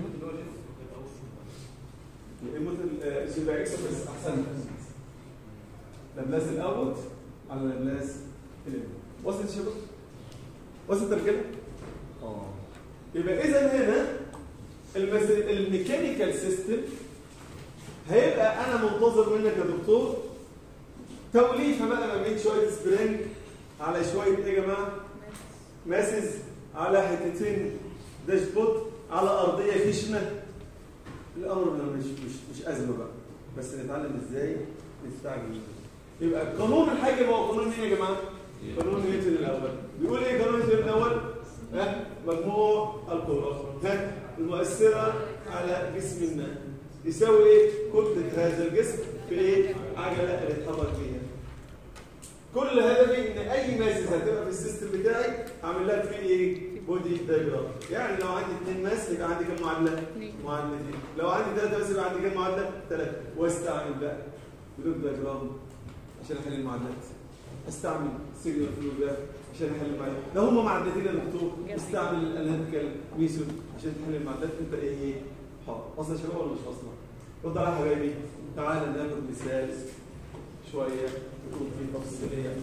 الانبوت يبقى اكس اوف اس احسن لابلاس الاوت على لابلاس الانبوت وصلت يا شباب؟ وصلت يا رجاله؟ اه يبقى اذا هنا المس... الميكانيكال سيستم هيبقى انا منتظر منك يا دكتور توليفه بقى ما بين شويه سبرينج على شويه ايه يا جماعه؟ ماسز على حتتين داشبوت على ارضيه خشنه الامر مش مش مش ازمه بقى بس نتعلم ازاي نستعجل يبقى قانون الحاجه هو قانون مين يا جماعه؟ قانون نيوتن الاول بيقول ايه قانون نيوتن الاول؟ ها مجموع القوى ها المؤثره على جسم الماء يساوي ايه؟ كتله هذا الجسم في ايه؟ عجله اللي اتحرك بيها كل هدفي ان اي ماسس هتبقى في السيستم بتاعي اعمل لها في ايه؟ بودي دايجرام يعني لو عندي اثنين ماس يبقى عندي كام معادله؟ اثنين. معادلتين لو عندي ثلاثه بس يبقى عندي كام معادله؟ ثلاثه واستعمل بقى بدون دايجرام عشان احل المعادلات استعمل سيجنال فلو ده عشان احل المعادلات لو هم معادلتين يا دكتور جميل. استعمل الاناليتيكال ميثود عشان تحل المعادلات انت ايه ايه؟ حاضر واصله يا شباب ولا مش واصله؟ اتفضل يا حبايبي تعالى ناخد مثال شويه يكون فيه تفصيليه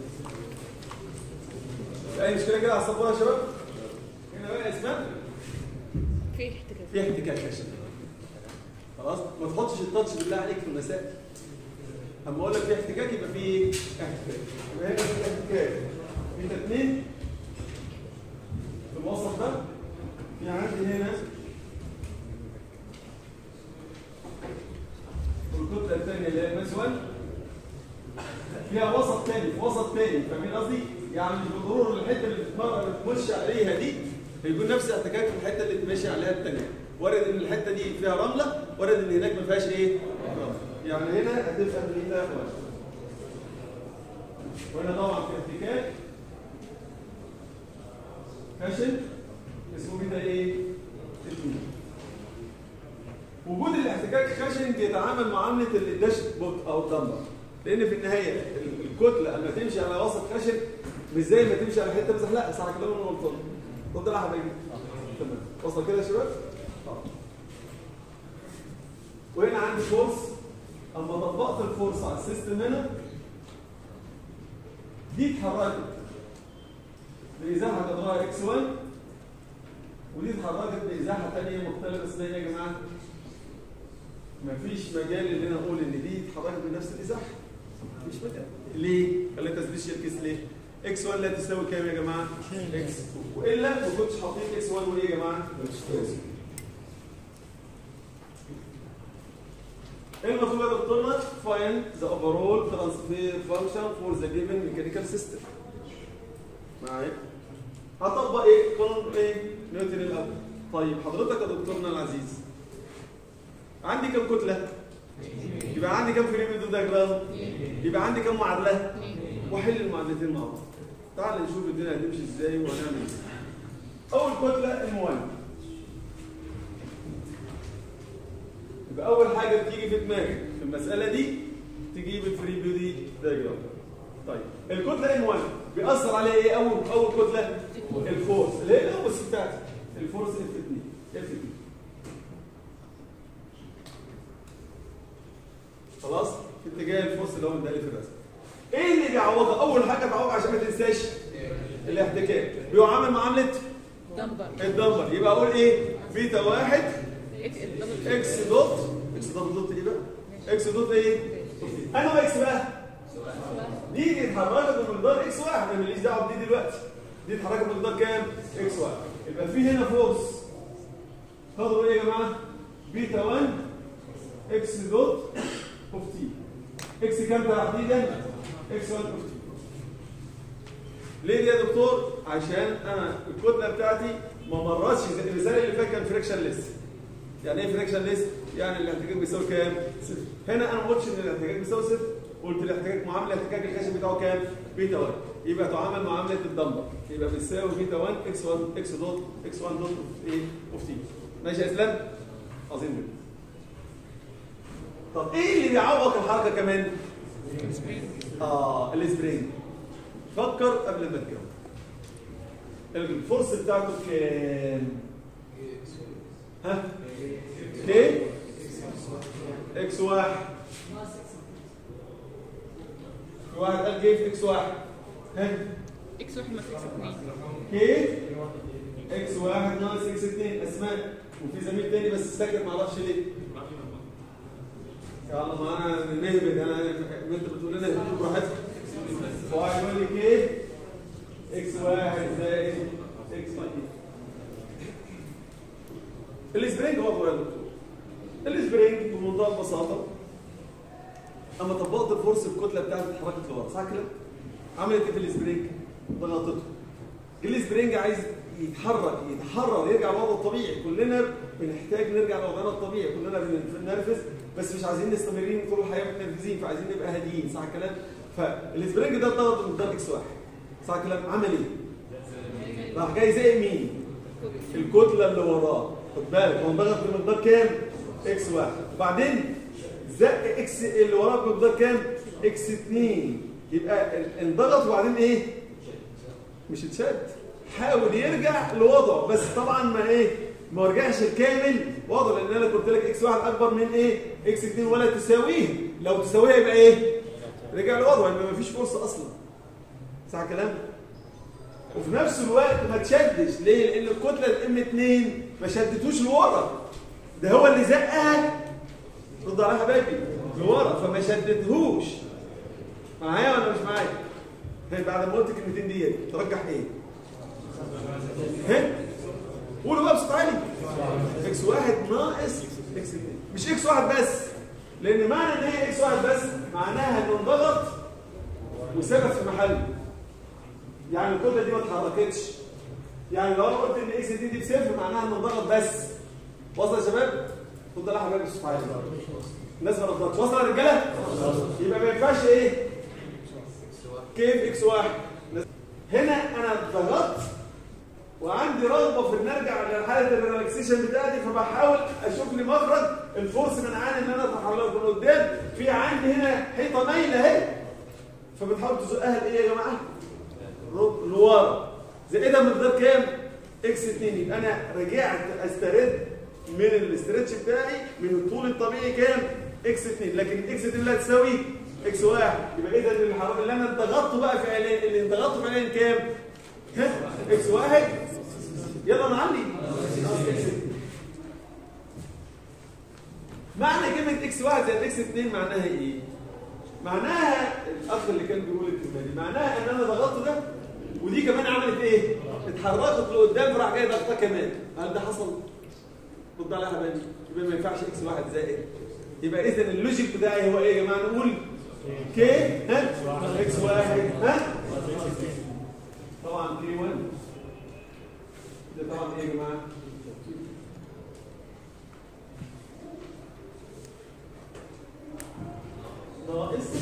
في اي مشكله كده على السبوره يا شباب؟ هنا بقى اسمها في احتكاك في احتكاك يا شباب خلاص ما تحطش التاتش بالله عليك في المسائل اما اقول لك في احتكاك يبقى في ايه؟ احتكاك يبقى هنا في احتكاك في اثنين في الوسط ده في عندي هنا والكتله الثانيه اللي هي الماس 1 فيها وسط تاني في وسط تاني فاهمين قصدي؟ يعني مش بالضروره الحته اللي بتتمرن اللي بتمشي عليها دي هيكون نفس الاحتكاك في الحته اللي بتمشي عليها الثانيه وارد ان الحته دي فيها رمله وارد ان هناك ما فيهاش ايه؟ رمله يعني هنا هتبقى بليله واحد وهنا طبعا في احتكاك خشن اسمه كده ايه؟ اتنين وجود الاحتكاك خشن بيتعامل معامله الداش بوت او الدمبر لان في النهايه الكتله لما تمشي على وسط خشن مش زي ما تمشي على حته مزحلقه صح كده ولا غلطان؟ اتفضل يا حبايبي تمام وصل كده يا شباب؟ اه وهنا عندي فورس اما طبقت الفورس على السيستم هنا دي اتحركت بإزاحة قدرها اكس 1 ودي اتحركت بإزاحة ثانية مختلفة اسمها ايه يا جماعة؟ مفيش مجال ان انا اقول ان دي اتحركت بنفس الازاحه مفيش مجال ليه؟ خليت تثبيت الكيس ليه؟ اكس 1 لا تساوي كام يا جماعه؟ اكس 2 والا ما كنتش حاطين اكس 1 وايه يا جماعه؟ ايه المطلوب يا دكتورنا؟ find the overall transfer function for the given mechanical system. معايا؟ هطبق ايه؟ قانون ايه؟ نيوتن الاول. طيب حضرتك يا دكتورنا العزيز عندي كم كتله؟ يبقى عندي كم فريم بدون دياجرام؟ يبقى عندي كم معادله؟ واحل المعادلتين مع بعض. تعال نشوف الدنيا هتمشي ازاي وهنعمل ازاي. اول كتله المهم يبقى اول حاجه بتيجي في دماغك في المساله دي تجيب الفري بودي دايجرام طيب الكتله ام 1 بيأثر عليها ايه اول اول كتله الفورس اللي هي الاوبس بتاعتي الفورس اف 2 اف 2 خلاص في اتجاه الفورس اللي هو مدالي في الرسم ايه اللي بيعوضها اول حاجه تعوضها عشان ما تنساش الاحتكاك بيعامل معامله دمبر الدمبر يبقى اقول ايه بيتا واحد اكس دبل اكس دوت اكس دوت دوت ايه بقى؟ اكس دوت ايه؟ انا اكس بقى دي اتحركت بمقدار اكس واحد انا ماليش دعوه بدي دلوقتي دي اتحركت بمقدار كام؟ اكس واحد يبقى في هنا فورس خدوا ايه يا جماعه؟ بيتا 1 اكس دوت اوف تي اكس كام تحديدا؟ اكس 1 اوف تي ليه دي يا دكتور؟ عشان انا الكتله بتاعتي ما مرتش زي المثال اللي فات كان فريكشن ليس يعني ايه فريكشن ليس؟ يعني الاحتكاك بيساوي كام؟ صفر. هنا انا ما قلتش ان الاحتكاك بيساوي صفر، قلت الاحتكاك معامله الاحتكاك الخشب بتاعه كام؟ بيتا 1 يبقى تعامل معامله الدمبر يبقى بيساوي بيتا 1 اكس 1 اكس دوت اكس 1 دوت اوف ايه؟ اوف تي ماشي يا اسلام؟ عظيم جدا. طب ايه اللي بيعوق الحركه كمان؟ اه السبرينج فكر قبل ما تجاوب الفورس بتاعته كام؟ ها؟ كي؟ اكس واحد في واحد قال كي في اكس واحد ها؟ اكس واحد ماكس اكس اثنين كي اكس واحد ناقص اكس اتنين اسماء وفي زميل تاني بس ساكت معرفش ليه يا الله ما انا نهبد انا انت بتقول لنا اهبدوا براحتك واحد يقول لي كي اكس واحد زائد اكس اتنين السبرينج وضعه يا دكتور السبرينج بمنتهى البساطه اما طبقت الفورس الكتله بتاعتي اتحركت لورا صح كده؟ عملت ايه في السبرينج؟ ضغطته السبرينج عايز يتحرك يتحرر يرجع لوضعه الطبيعي كلنا بنحتاج نرجع لوضعنا الطبيعي كلنا بننرفز بس مش عايزين مستمرين طول الحياه متنرفزين فعايزين نبقى هاديين صح الكلام؟ فالسبرينج ده اتضغط بمقدار اكس واحد صح الكلام؟ عمل ايه؟ راح جاي زي مين؟ الكتله اللي وراه خد بالك هو انضغط بمقدار كام؟ اكس واحد وبعدين زق اكس اللي وراه بمقدار كام؟ اكس 2 يبقى انضغط وبعدين ايه؟ مش اتشد حاول يرجع لوضعه بس طبعا ما ايه؟ ما رجعش الكامل وضعه لان انا قلت لك اكس واحد اكبر من ايه؟ اكس 2 ولا تساويه لو تساويها يبقى ايه؟ رجع لوضعه يبقى ما فيش فرصه اصلا صح الكلام؟ وفي نفس الوقت ما تشدش ليه؟ لان الكتله الام 2 ما شدتوش لورا ده هو اللي زقها رد عليها حبايبي لورا فما شددهوش معايا ولا مش معايا؟ هي بعد ما قلت الكلمتين ديت ترجح ايه؟ ها؟ قولوا بقى بصوت عالي اكس واحد ناقص اكس اتنين مش اكس واحد بس لان معنى ان هي اكس واحد بس معناها انه انضغط وثبت في محله يعني الكتله دي ما اتحركتش يعني لو انا قلت ان اكس اتنين دي بصفر معناها انه انضغط بس وصل يا شباب؟ خد بالك حبايبي بصوت عالي الناس ما ردتش وصل يا رجاله؟ يبقى ما ينفعش ايه؟ كيف اكس واحد هنا انا ضغطت وعندي رغبه في ان ارجع لحاله الريلاكسيشن بتاعتي فبحاول اشوف لي مخرج الفورس منعاني ان انا اتحرك من قدام في عندي هنا حيطه مايله اهي فبتحاول تزقها لايه يا جماعه؟ رو- لورا زائدها مقدار كام؟ اكس 2 يبقى انا رجعت استرد من الاسترتش بتاعي من الطول الطبيعي كام؟ اكس 2 لكن اكس 2 لا تساوي اكس 1 يبقى اذا الحركه اللي انا انضغطته بقى فعليا اللي انضغطته فعليا كام؟ ها؟ اكس 1 يلا نعلي معنى كلمة اكس واحد زائد اكس اتنين معناها ايه؟ معناها الاخ اللي كان بيقول الكلمة دي معناها ان انا ضغطت ده ودي كمان عملت ايه؟ اتحركت لقدام فراح جاي ضغطها كمان هل ده حصل؟ رد عليها يا حبايبي يبقى ما ينفعش اكس واحد زائد يبقى اذا اللوجيك بتاعي هو ايه يا جماعه نقول كي ها اكس واحد ها طبعا دي 1 ده طبعا ايه يا جماعه؟ ناقص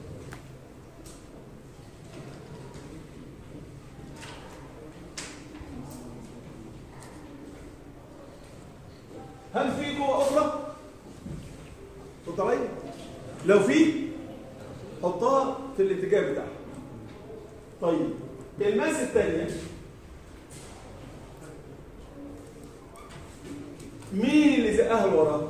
هل في قوة أخرى؟ رد عليا لو في حطها في الاتجاه بتاعها طيب الماس الثانية مين اللي زقها لورا؟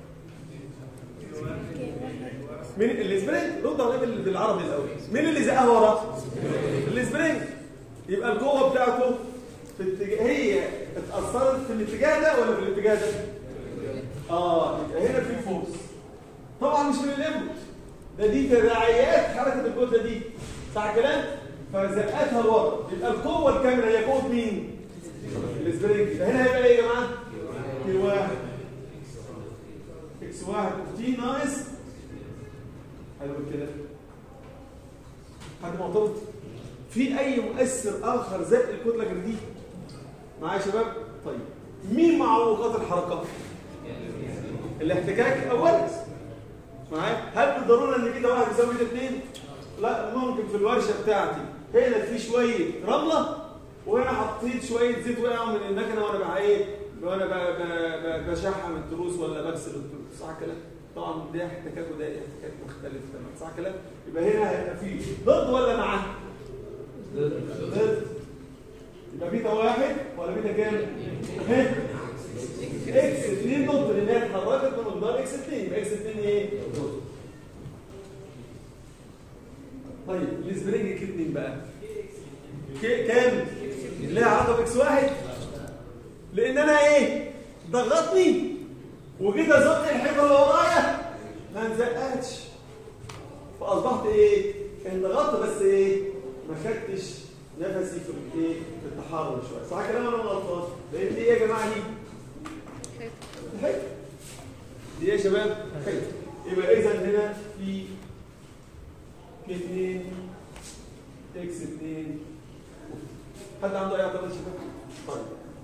مين السبرينج؟ رد عليا بال- بالعربي الاول مين اللي زقها ورا؟ السبرينج يبقى القوه بتاعته في اتجاه هي اتاثرت في الاتجاه ده ولا في الاتجاه ده؟ اه يبقى هنا في فورس طبعا مش من الانبوت ده دي تداعيات حركه الكتله دي صح الكلام؟ فزقتها لورا يبقى القوه الكامله هي قوه مين؟ السبرينج يبقى هنا هيبقى ايه يا جماعه؟ كي واحد اكس واحد تي ناقص حلو كده حد معترض في اي مؤثر اخر زق الكتله غير دي معايا يا شباب طيب مين معوقات الحركه الاحتكاك الاول معايا هل بالضروره ان كده واحد يساوي كده اثنين لا ممكن في الورشه بتاعتي هنا في شويه رمله وهنا حطيت شويه زيت وقعوا من المكنه وانا بقى ايه وانا ب- ب- ب- بشحم التروس ولا بغسل التروس صح كلام طبعا ده احتكاك وده احتكاك مختلف تماما صح كلام يبقى هنا هيبقى في ضد ولا معاه ضد يبقى بيتا واحد ولا بيتا كام؟ ها؟ اكس 2 ضد لان هي اتحركت بمقدار اكس 2 يبقى اكس 2 ايه؟ ضد طيب السبرينج كي 2 بقى كي كام؟ ليها علاقه باكس واحد لان انا ايه؟ ضغطني وجيت ازق الحيطه اللي ورايا ما انزقتش فاصبحت ايه؟ انضغطت بس ايه؟ ما خدتش نفسي في الايه؟ في التحرك شويه صح كلام ولا أنا غلطان؟ لان دي ايه يا جماعه دي؟ الحيطه دي ايه يا شباب؟ حيطه يبقى اذا هنا في كي 2 اكس 2 حد عنده اي اعتراض يا شباب؟ طيب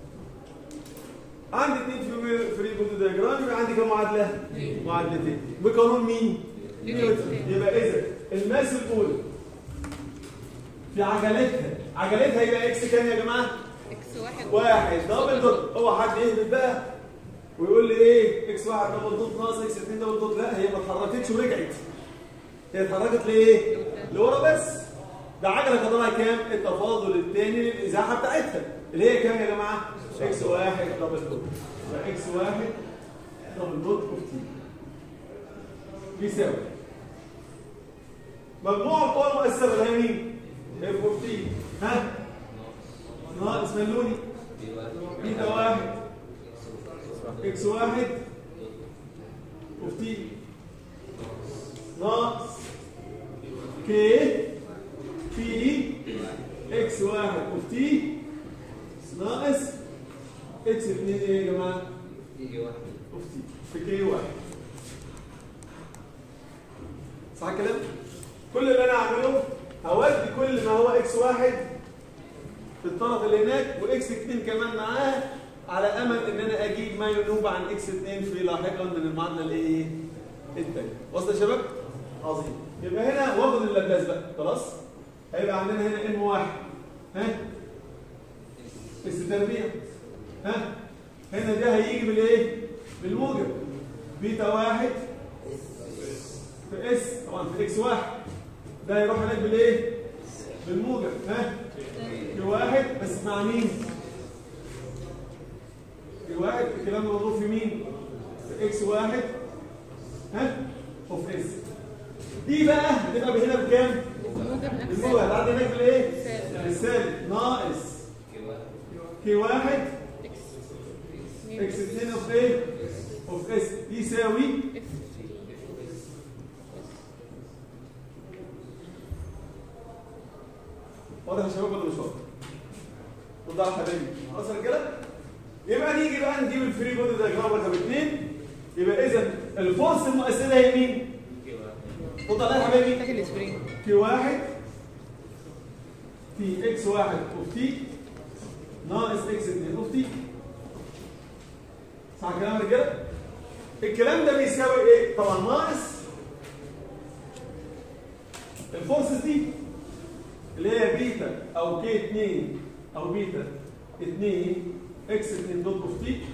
عندي اثنين في فري بودو دياجرام يبقى عندي كم معادله؟ معادلتين بقانون مين؟ نيوتن. يبقى اذا الماس الاولى في عجلتها عجلتها يبقى اكس كام يا جماعه؟ اكس واحد واحد دبل دوت هو حد يهبط بقى ويقول لي ايه اكس واحد دبل دوت ناقص اكس 2 دبل دوت لا هي ما اتحركتش ورجعت هي اتحركت لايه؟ لورا بس ده عجله قدرها كام؟ التفاضل الثاني للازاحه بتاعتها اللي هي كام يا جماعه؟ اكس واحد دبل دوت يبقى اكس واحد دبل دوت اوف تي بيساوي مجموع القوى المؤثره اللي هي مين؟ اف اوف تي ها؟ ناقص ملوني بيتا واحد اكس واحد اوف تي ناقص كي في اكس واحد اوف تي ناقص اكس اتنين ايه يا جماعه؟ اوف تي في كي واحد صح الكلام؟ كل اللي انا اعمله هودي كل ما هو اكس واحد في الطرف اللي هناك واكس 2 كمان معاه على امل ان انا اجيب ما ينوب عن اكس 2 في لاحقا من المعادله الايه؟ الثانيه. وصل يا شباب؟ عظيم. يبقى هنا واخد اللابلاس بقى خلاص؟ هيبقى عندنا هنا ام واحد ها؟ اس تربيع ها؟ هنا ده هيجي بالايه؟ بالموجب بيتا واحد في اس طبعا في اكس واحد ده هيروح هناك بالايه؟ بالموجب ها؟ في واحد بس مع مين؟ في واحد الكلام ده موضوع في مين؟ في اكس واحد ها؟ اوف اس دي بقى هتبقى هنا بكام؟ الموجب نفس الموجب هتعدي هناك بالايه؟ سالب. بالسالب ناقص كي واحد اكس اكس 2 اوف ايه؟ اوف اس يساوي اف واضح يا شباب ولا مش واضح؟ وضح يا حبايبي خلاص يا رجاله؟ يبقى نيجي بقى نجيب الفري بودي دايجرام رقم اثنين يبقى اذا الفورس المؤثره هي مين؟ وضح يا حبايبي محتاج الاسبرين كي واحد في اكس واحد اوف تي ناقص اكس 2 اوف تي صح الكلام يا رجاله؟ الكلام ده بيساوي ايه؟ طبعا ناقص الفورسز دي اللي هي بيتا او كي 2 او بيتا 2 اكس 2 دوت اوف تي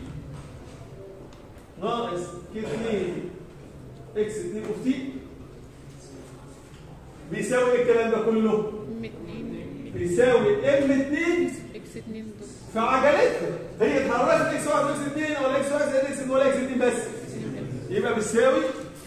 ناقص كي 2 اكس 2 اوف تي بيساوي ايه الكلام ده كله؟ ام 2 بيساوي ام 2 اكس 2 دوت في عجلتها هي اتحركت اكس 1 واكس 2 ولا اكس 1 زائد اكس 2 ولا اكس 2 بس يبقى بتساوي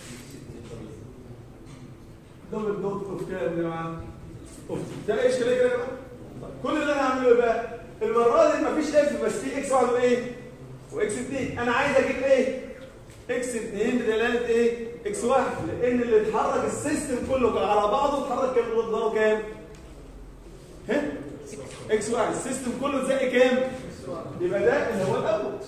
دبل دوت اوف كام يا جماعه؟ اوف ده ايش كده كده يا جماعه؟ طيب، كل اللي انا هعمله ايه بقى؟ المره دي مفيش اف بس في اكس 1 وايه؟ واكس 2 انا عايز اجيب ايه؟ اكس 2 بدلاله ايه؟ اكس 1 لان اللي اتحرك السيستم كله كان على بعضه اتحرك كام مقداره كام؟ ها؟ اكس 1 السيستم كله اتزق كام؟ يبقى ده اللي هو الاوت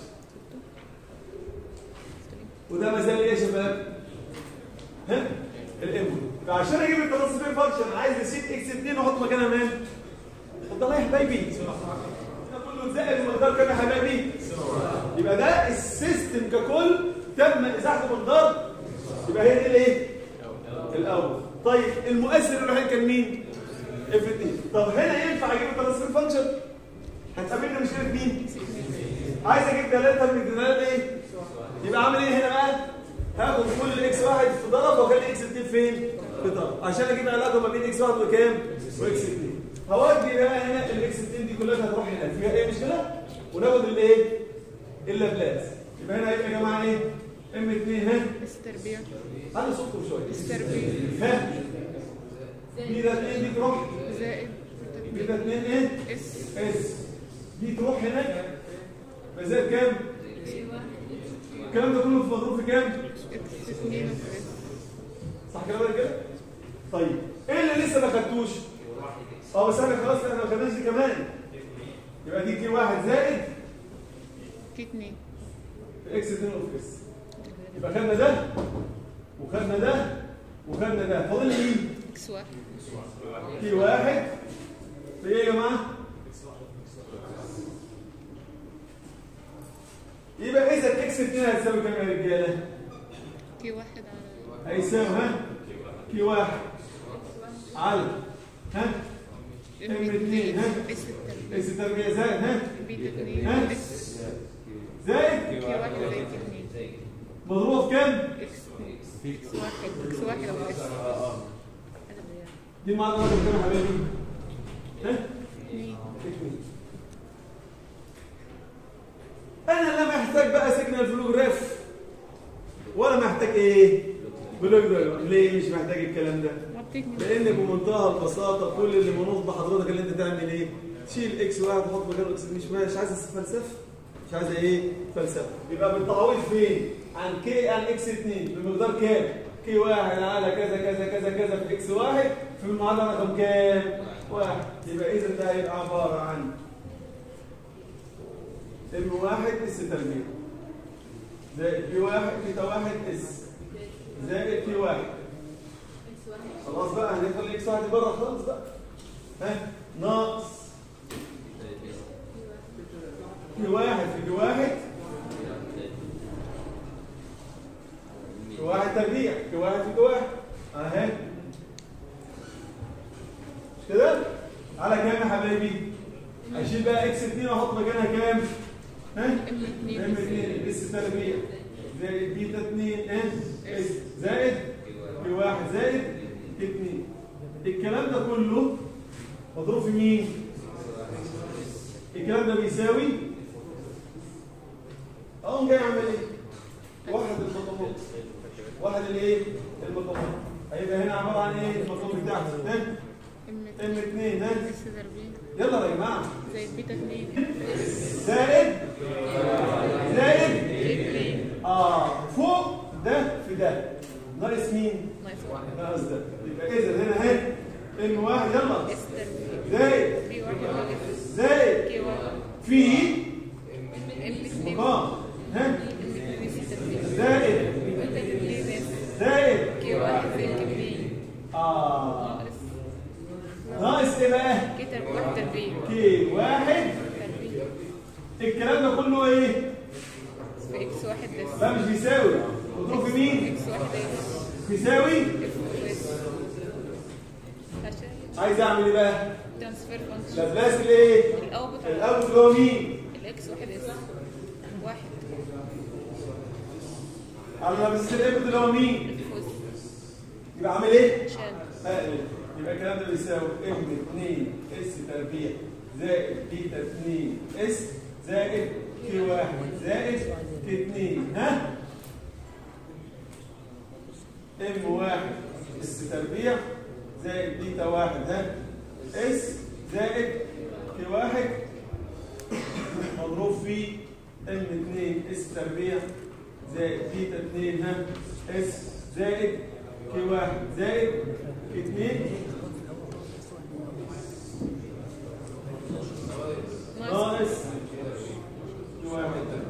وده ما زال ايه يا شباب؟ ها؟ الانبوت فعشان اجيب الترانسفير فانكشن عايز اسيب اكس 2 واحط مكانها مين؟ والله يا حبايبي ده كله اتزق بمقدار كام يا حبايبي؟ يبقى ده السيستم ككل تم ازاحته بمقدار يبقى هي دي الايه؟ الاول طيب المؤثر الوحيد كان مين؟ اف 2 طب هنا ينفع اجيب الترانسفير فانكشن؟ هتقابلنا مشكله مين؟ عايز اجيب دلالتها من الدلالات ايه؟ يبقى عامل ايه هنا بقى؟ هاخد كل اكس واحد في ضرب واخلي اكس 2 فين؟ في ضرب عشان اجيب علاقه ما بين اكس واحد وكام؟ واكس 2 هودي بقى هنا الاكس 2 دي كلها هتروح هنا فيها ايه مشكله؟ وناخد الايه؟ اللابلاس يبقى هنا هيبقى يا جماعه ايه؟ ام 2 ها؟ اس تربيع على صوتكم شويه اس تربيع ها؟ دي ده 2 دي تروح زائد دي ده 2 ايه؟ اس اس دي تروح هناك بزائد كام؟ الكلام ده كله في مضروب في كام؟ اكس 2 اوف اس صح كلام يا رجاله؟ طيب ايه اللي لسه ما خدتوش؟ اه بس احنا خلاص احنا ما خدناش دي كمان يبقى دي كي واحد زائد كي 2 اكس 2 اوف اس يبقى خدنا ده وخدنا ده وخدنا ده فاضل لي مين؟ اكس 1 كي واحد في ايه يا جماعه؟ يبقى اذا اكس 2 هتساوي كام يا رجاله؟ كي 1 على هيساوي ها؟ كي واحد على ها؟ ام ام 2 2 ها؟ اس التربيع اكس تربيع زائد ها؟ بيتا ها؟ 2 اس زائد كي 1 زائد 2 مضروبه في كام؟ اكس اكس 1 اكس 1 او اس دي المعادله رقم كام يا حبايبي؟ ها؟ 2 انا لا محتاج بقى سيجنال فلوجراف ولا محتاج ايه؟ فلوجراف ليه مش محتاج الكلام ده؟ لان بمنتهى البساطه كل اللي منوط بحضرتك اللي انت تعمل ايه؟ تشيل اكس واحد وتحط مكانه اكس مش مش عايز فلسفه مش عايز ايه؟ فلسفه يبقى بالتعويض فين؟ عن كي عن اكس 2 بمقدار كام؟ كي واحد على كذا كذا كذا كذا في اكس واحد في المعادله رقم كام؟ واحد يبقى اذا ده هيبقى عباره عن ام واحد اس تربيع زائد بي واحد بيتا واحد اس زائد بي واحد خلاص بقى هنخلي الاكس واحد بره خالص بقى ها ناقص في واحد في في واحد في واحد تربيع في واحد في في واحد اهي مش كده؟ على كام يا حبايبي؟ اشيل بقى اكس 2 واحط مكانها كام؟ ها؟ ام ام 2 2 اس تربيع زائد بيتا 2 ان اس زائد في واحد زائد في 2 الكلام ده كله مضروب في مين؟ الكلام ده بيساوي اقوم جاي اعمل ايه؟ واحد المقامات واحد الايه؟ المقامات هيبقى هنا عباره عن ايه؟ المقام بتاعته ها؟ ام ام 2 ها؟ اس تربيع يلا يا جماعه زائد بيتا 2 زائد زائد اثنين اه فوق ده في ده ناقص مين؟ ناقص واحد ناقص ده يبقى اذا هنا اهي ام واحد يلا اس تربيع زائد بي واحد ناقص زائد كي واحد في ام اثنين مقام ها ام اثنين اس تربيع زائد بيتا اثنين اس زائد كي واحد زائد كي اثنين اه ناقص ناقص ايه بقى؟ كي تربيع تربيع كي واحد تربيع الكلام ده كله ايه؟ في اكس واحد اس ده مش بيساوي مضروب في مين؟ اكس واحد اس بيساوي اف اس عشان عايز اعمل ايه بقى؟ ترانسفير فانكشن لابلاس الايه؟ الاوت الاول اللي هو مين؟ الاكس واحد اس واحد على لابلاس الانبوت اللي هو مين؟ فوز يبقى عامل ايه؟ شال اقلب يبقى الكلام ده بيساوي ام 2 اس تربيع زائد بيتا 2 اس زائد كي 1 زائد كي 2 ها؟ ام 1 اس تربيع زائد بيتا 1 ها؟ اس زائد كي 1 مضروب في ام 2 اس تربيع زائد بيتا 2 ها؟ اس زائد كي 1 زائد كي 2 ناقص ناقص كي 1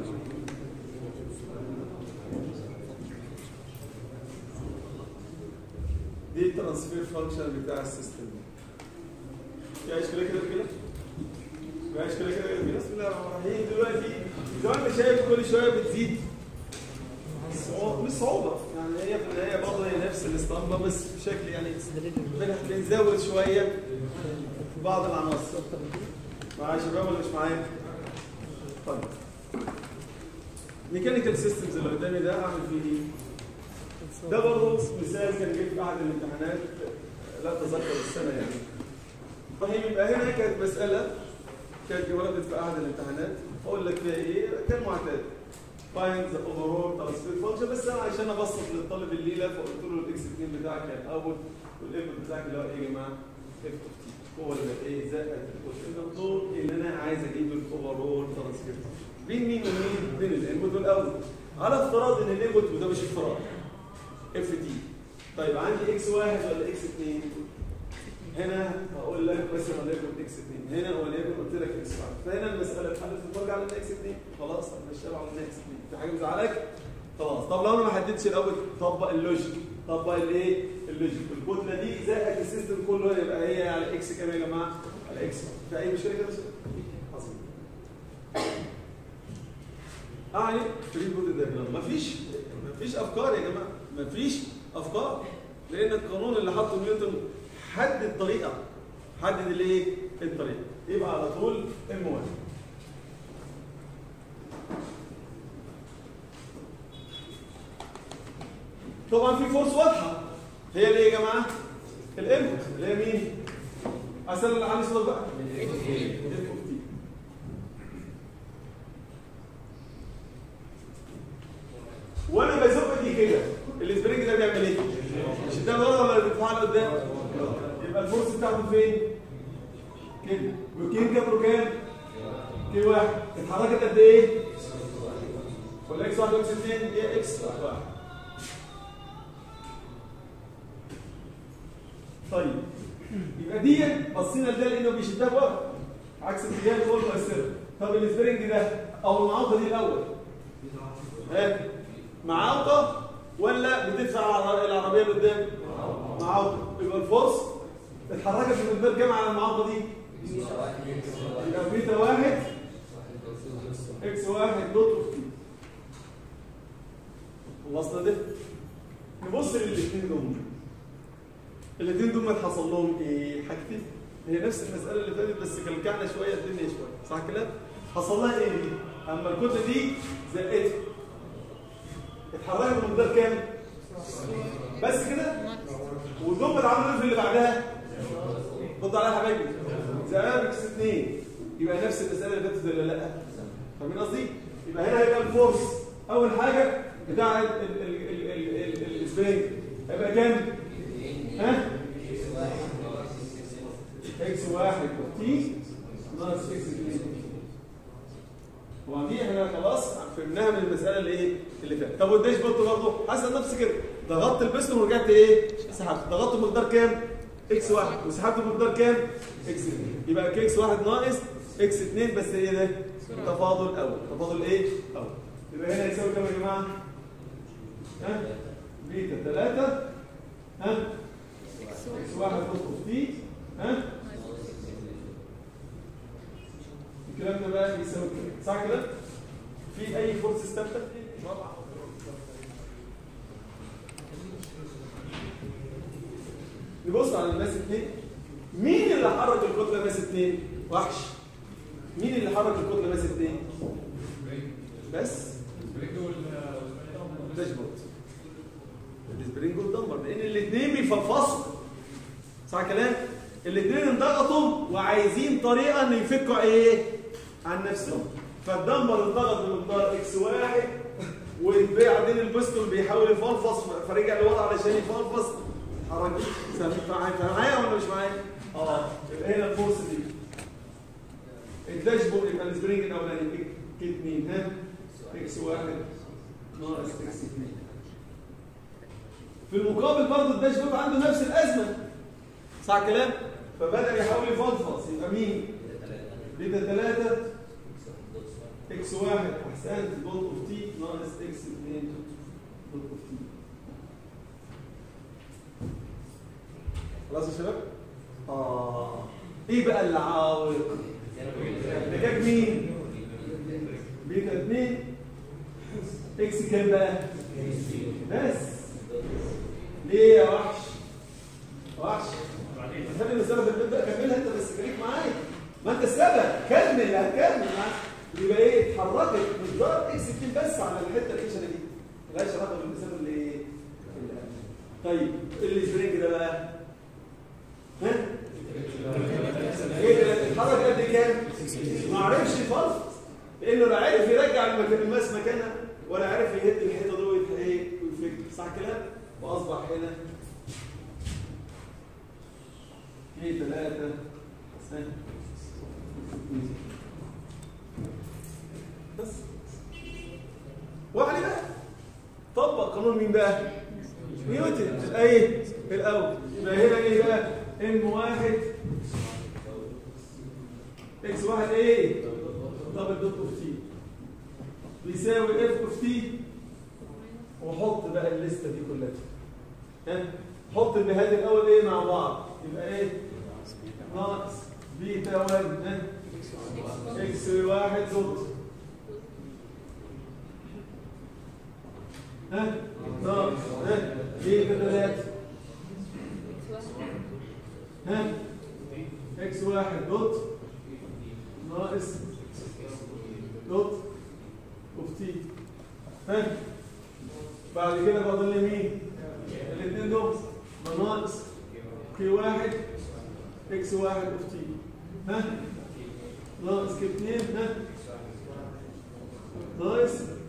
دي الترانسفير فانكشن بتاع السيستم في اشكال كده كده في اشكال كده كده بسم الله الرحمن الرحيم دلوقتي زي ما انت شايف كل شويه بتزيد صعوبة- مش صعوبة يعني هي في النهاية برضه هي نفس الاسطمبة بس بشكل يعني بن- بنزود شوية في بعض العناصر معايا يا شباب ولا مش معايا؟ طيب ميكانيكال سيستمز اللي قدامي ده اعمل فيه ايه؟ ده برضه مثال كان جه في احد الامتحانات لا اتذكر السنه يعني. طيب يبقى هنا كانت مساله كانت وردت في احد الامتحانات اقول لك فيها ايه؟ كان معتاد. فايند ذا اوفرول ترانسفير فانكشن بس انا عشان ابسط للطالب الليله فقلت له الاكس 2 بتاعك كان اول والانبوت بتاعك اللي هو ايه يا جماعه؟ اف اوف تي هو اللي ايه زائد الانبوت اللي انا عايز اجيب الاوفرول ترانسفير بين مين ومين؟ بين الانبوت والاوت على افتراض ان الانبوت وده مش افتراض اف تي طيب عندي اكس واحد ولا اكس 2 هنا هقول لك مثلا وليكن اكس 2 هنا وليكن قلت لك اكس واحد فهنا المساله اتحلت ترجع على الاكس 2 خلاص انا ماشي على الاكس 2 في حاجه مزعلك خلاص طب لو انا ما حددتش الاول طبق اللوجيك طبق الايه اللوجيك الكتله دي زائد السيستم كله يبقى هي على اكس كام يا جماعه على اكس في اي مشكله كده عظيم اعني فري بودي دايجرام مفيش مفيش افكار يا جماعه مفيش افكار لان القانون اللي حطه نيوتن حدد طريقه حدد الايه الطريقه يبقى على طول ام 1 طبعا في فورس واضحه هي اللي ايه يا جماعه الانبوت اللي هي مين عشان اللي علي صوت بقى F of T. وانا بزق دي كده السبرينج ده بيعمل ايه؟ مش ده ورا ولا بيدفع لقدام؟ يبقى الفورس بتاعته فين؟ كده وكين كبره كام؟ كي واحد اتحركت قد ايه؟ ولا اكس واحد واكس اثنين؟ ايه اكس واحد طيب يبقى دي بصينا لده لانه بيشدها بورا عكس الاتجاه اللي هو المؤثره طب السبرينج ده او المعوقه دي الاول ها معوقه ولا بتدفع العر- العربيه لقدام معوقه يبقى الفورس اتحركت بمقدار كام على المعوقه دي يبقى بيتا واحد اكس واحد دوت اوف تي خلصنا ده نبص للاثنين دول الاثنين دول ما حصل لهم ايه حاجتين هي نفس المساله اللي فاتت بس كلكعنا شويه الدنيا شويه صح كده حصل لها ايه دي اما الكتله دي زقتها اتحركت بمقدار كام بس كده والضم اتعمل ايه في اللي بعدها رد عليها يا حبايبي زقها بكس 2 يبقى نفس المساله اللي فاتت ولا لا فاهمين قصدي يبقى هنا هيبقى الفورس اول حاجه بتاع ال- ال- ال- ال- ال- ال- السبرينج هيبقى كام ها اكس واحد تي ناقص اكس 2 ودي احنا خلاص فهمناها من المساله اللي ايه اللي فاتت طب والداش بوت برضه حسن نفس كده ضغطت البستون ورجعت ايه سحبت ضغطت بمقدار كام اكس واحد وسحبت بمقدار كام اكس 2 يبقى اكس واحد ناقص اكس 2 بس ايه ده تفاضل اول تفاضل ايه اول يبقى هنا يساوي كام يا جماعه ها بيتا 3 ها اكس واحد نص تي ها الكلام ده بقى يساوي كده صح كده؟ في أي فورس ثابتة؟ نبص على الماس 2 مين اللي حرك الكتلة ماس 2؟ وحش مين اللي حرك الكتلة ماس 2؟ بس داشبورد السبرينج والدمبر لان الاثنين بيفصفصوا صح كلام الاثنين انضغطوا وعايزين طريقه ان يفكوا ايه عن نفسهم فالدمبر انضغط بمقدار اكس واحد وبعدين البستون بيحاول يفلفص فرجع لورا علشان يفلفص حركه معايا معايا ولا مش معايا؟ اه يبقى هنا الفورس دي الداشبورد يبقى السبرينج الاولاني كي 2 ها اكس واحد ناقص اكس 2 في المقابل برضه الداشبورد عنده نفس الازمه صح الكلام؟ فبدا يحاول يفلفص يبقى مين؟ بيتا 3 اكس واحد احسنت دوت اوف تي ناقص اكس 2 دوت اوف تي خلاص يا شباب؟ اه ايه بقى اللي عاوق؟ ده جاب مين؟ بيتا 2 اكس كام بقى؟ بس ليه يا وحش؟ وحش خلي المسألة تبدأ كملها انت بس خليك معايا ما انت السبب كمل هتكمل يبقى ايه اتحركت مقدار اكس 2 بس على الحته الاتش دي ملهاش علاقه بالمسافه اللي ايه؟ اللي قبل. طيب السبرينج ده بقى ها؟ ايه ده اتحرك قد كام؟ ما عرفش يفلفظ لانه لا عرف يرجع المكان الماس مكانها ولا عرف يهد الحيطه دي ويت- ايه ويفك صح كده؟ واصبح هنا ايه ثلاثة بس وعلي بقى طبق قانون مين بقى؟ نيوتن ايه؟ الاول يبقى هنا ايه بقى؟ ام واحد اكس واحد ايه؟ دبل دوت اوف تي بيساوي اف اوف تي وحط بقى الليسته دي كلها ها حط النهايات الاول ايه مع بعض يبقى ايه ناقص بيتا 1 ها اكس واحد دوت ها ناقص ها بيتا 3 ها اكس واحد دوت ناقص دوت اوف تي ها بعد كده فاضل لي مين؟ الاثنين دول ما ناقص كي واحد اكس واحد اوف تي ها ناقص كي اثنين ها ناقص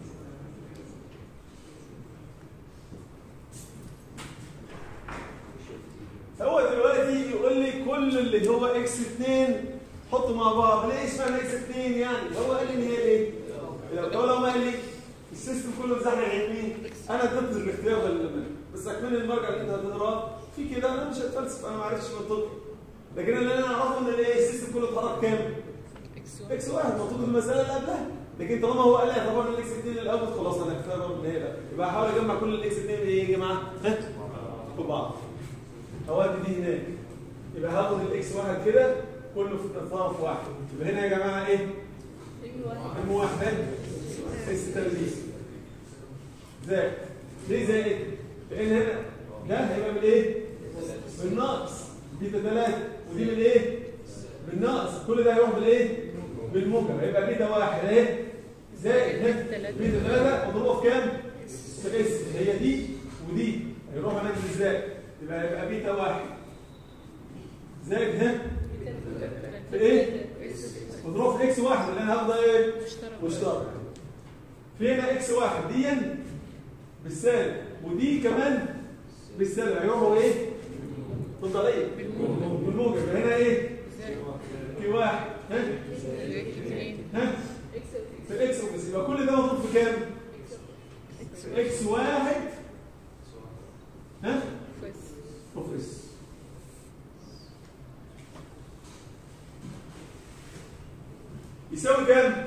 هو دلوقتي يقول لي كل اللي هو اكس 2 حطه مع بعض ليه اشمعنى اكس 2 يعني هو قال لي ان هي ليه لو لو ما قال لي السيستم كله اتزحلق يمين انا ضد الاختيار ده للأمانة. بس اكمل المرجع اللي انت هتقراه في كده انا مش هتفلسف انا ما عرفتش منطقي لكن اللي انا اعرفه ان الايه السيستم كله اتحرك كام؟ اكس اكس واحد مطلوب المساله اللي قبلها لكن طالما هو قال لي اعتبرنا الاكس 2 الاول خلاص انا كفايه بقى ان هي لا يبقى احاول اجمع كل الاكس 2 ايه يا جماعه؟ ها؟ في بعض اودي دي هناك يبقى هاخد الاكس واحد كده كله في طرف واحد يبقى هنا يا جماعه ايه؟ ام واحد اس تربيع زائد ليه زائد؟ لان هنا ده هيبقى بالايه؟ بالناقص بيتا 3 ودي بالايه؟ بالناقص كل ده هيروح بالايه؟ بالموجب هيبقى بيتا واحد اهي زائد ها؟ بيتا 3 مضروبه في كام؟ في اس هي دي ودي هيروح هناك بالزائد يبقى هيبقى بيتا واحد زائد ها؟ في ايه؟ مضروب في اكس واحد اللي انا هاخده ايه؟ مشترك مشترك في هنا اكس واحد دي بالسالب ودي كمان بالسالب هيروحوا ايه؟ تفضليه بالموجب يبقى هنا ايه؟ زائد في واحد ها؟ اثنين ها؟ في اكس وبس يبقى كل ده مضروب في كام؟ في اكس واحد ها؟ فاس وفي اس يساوي كام؟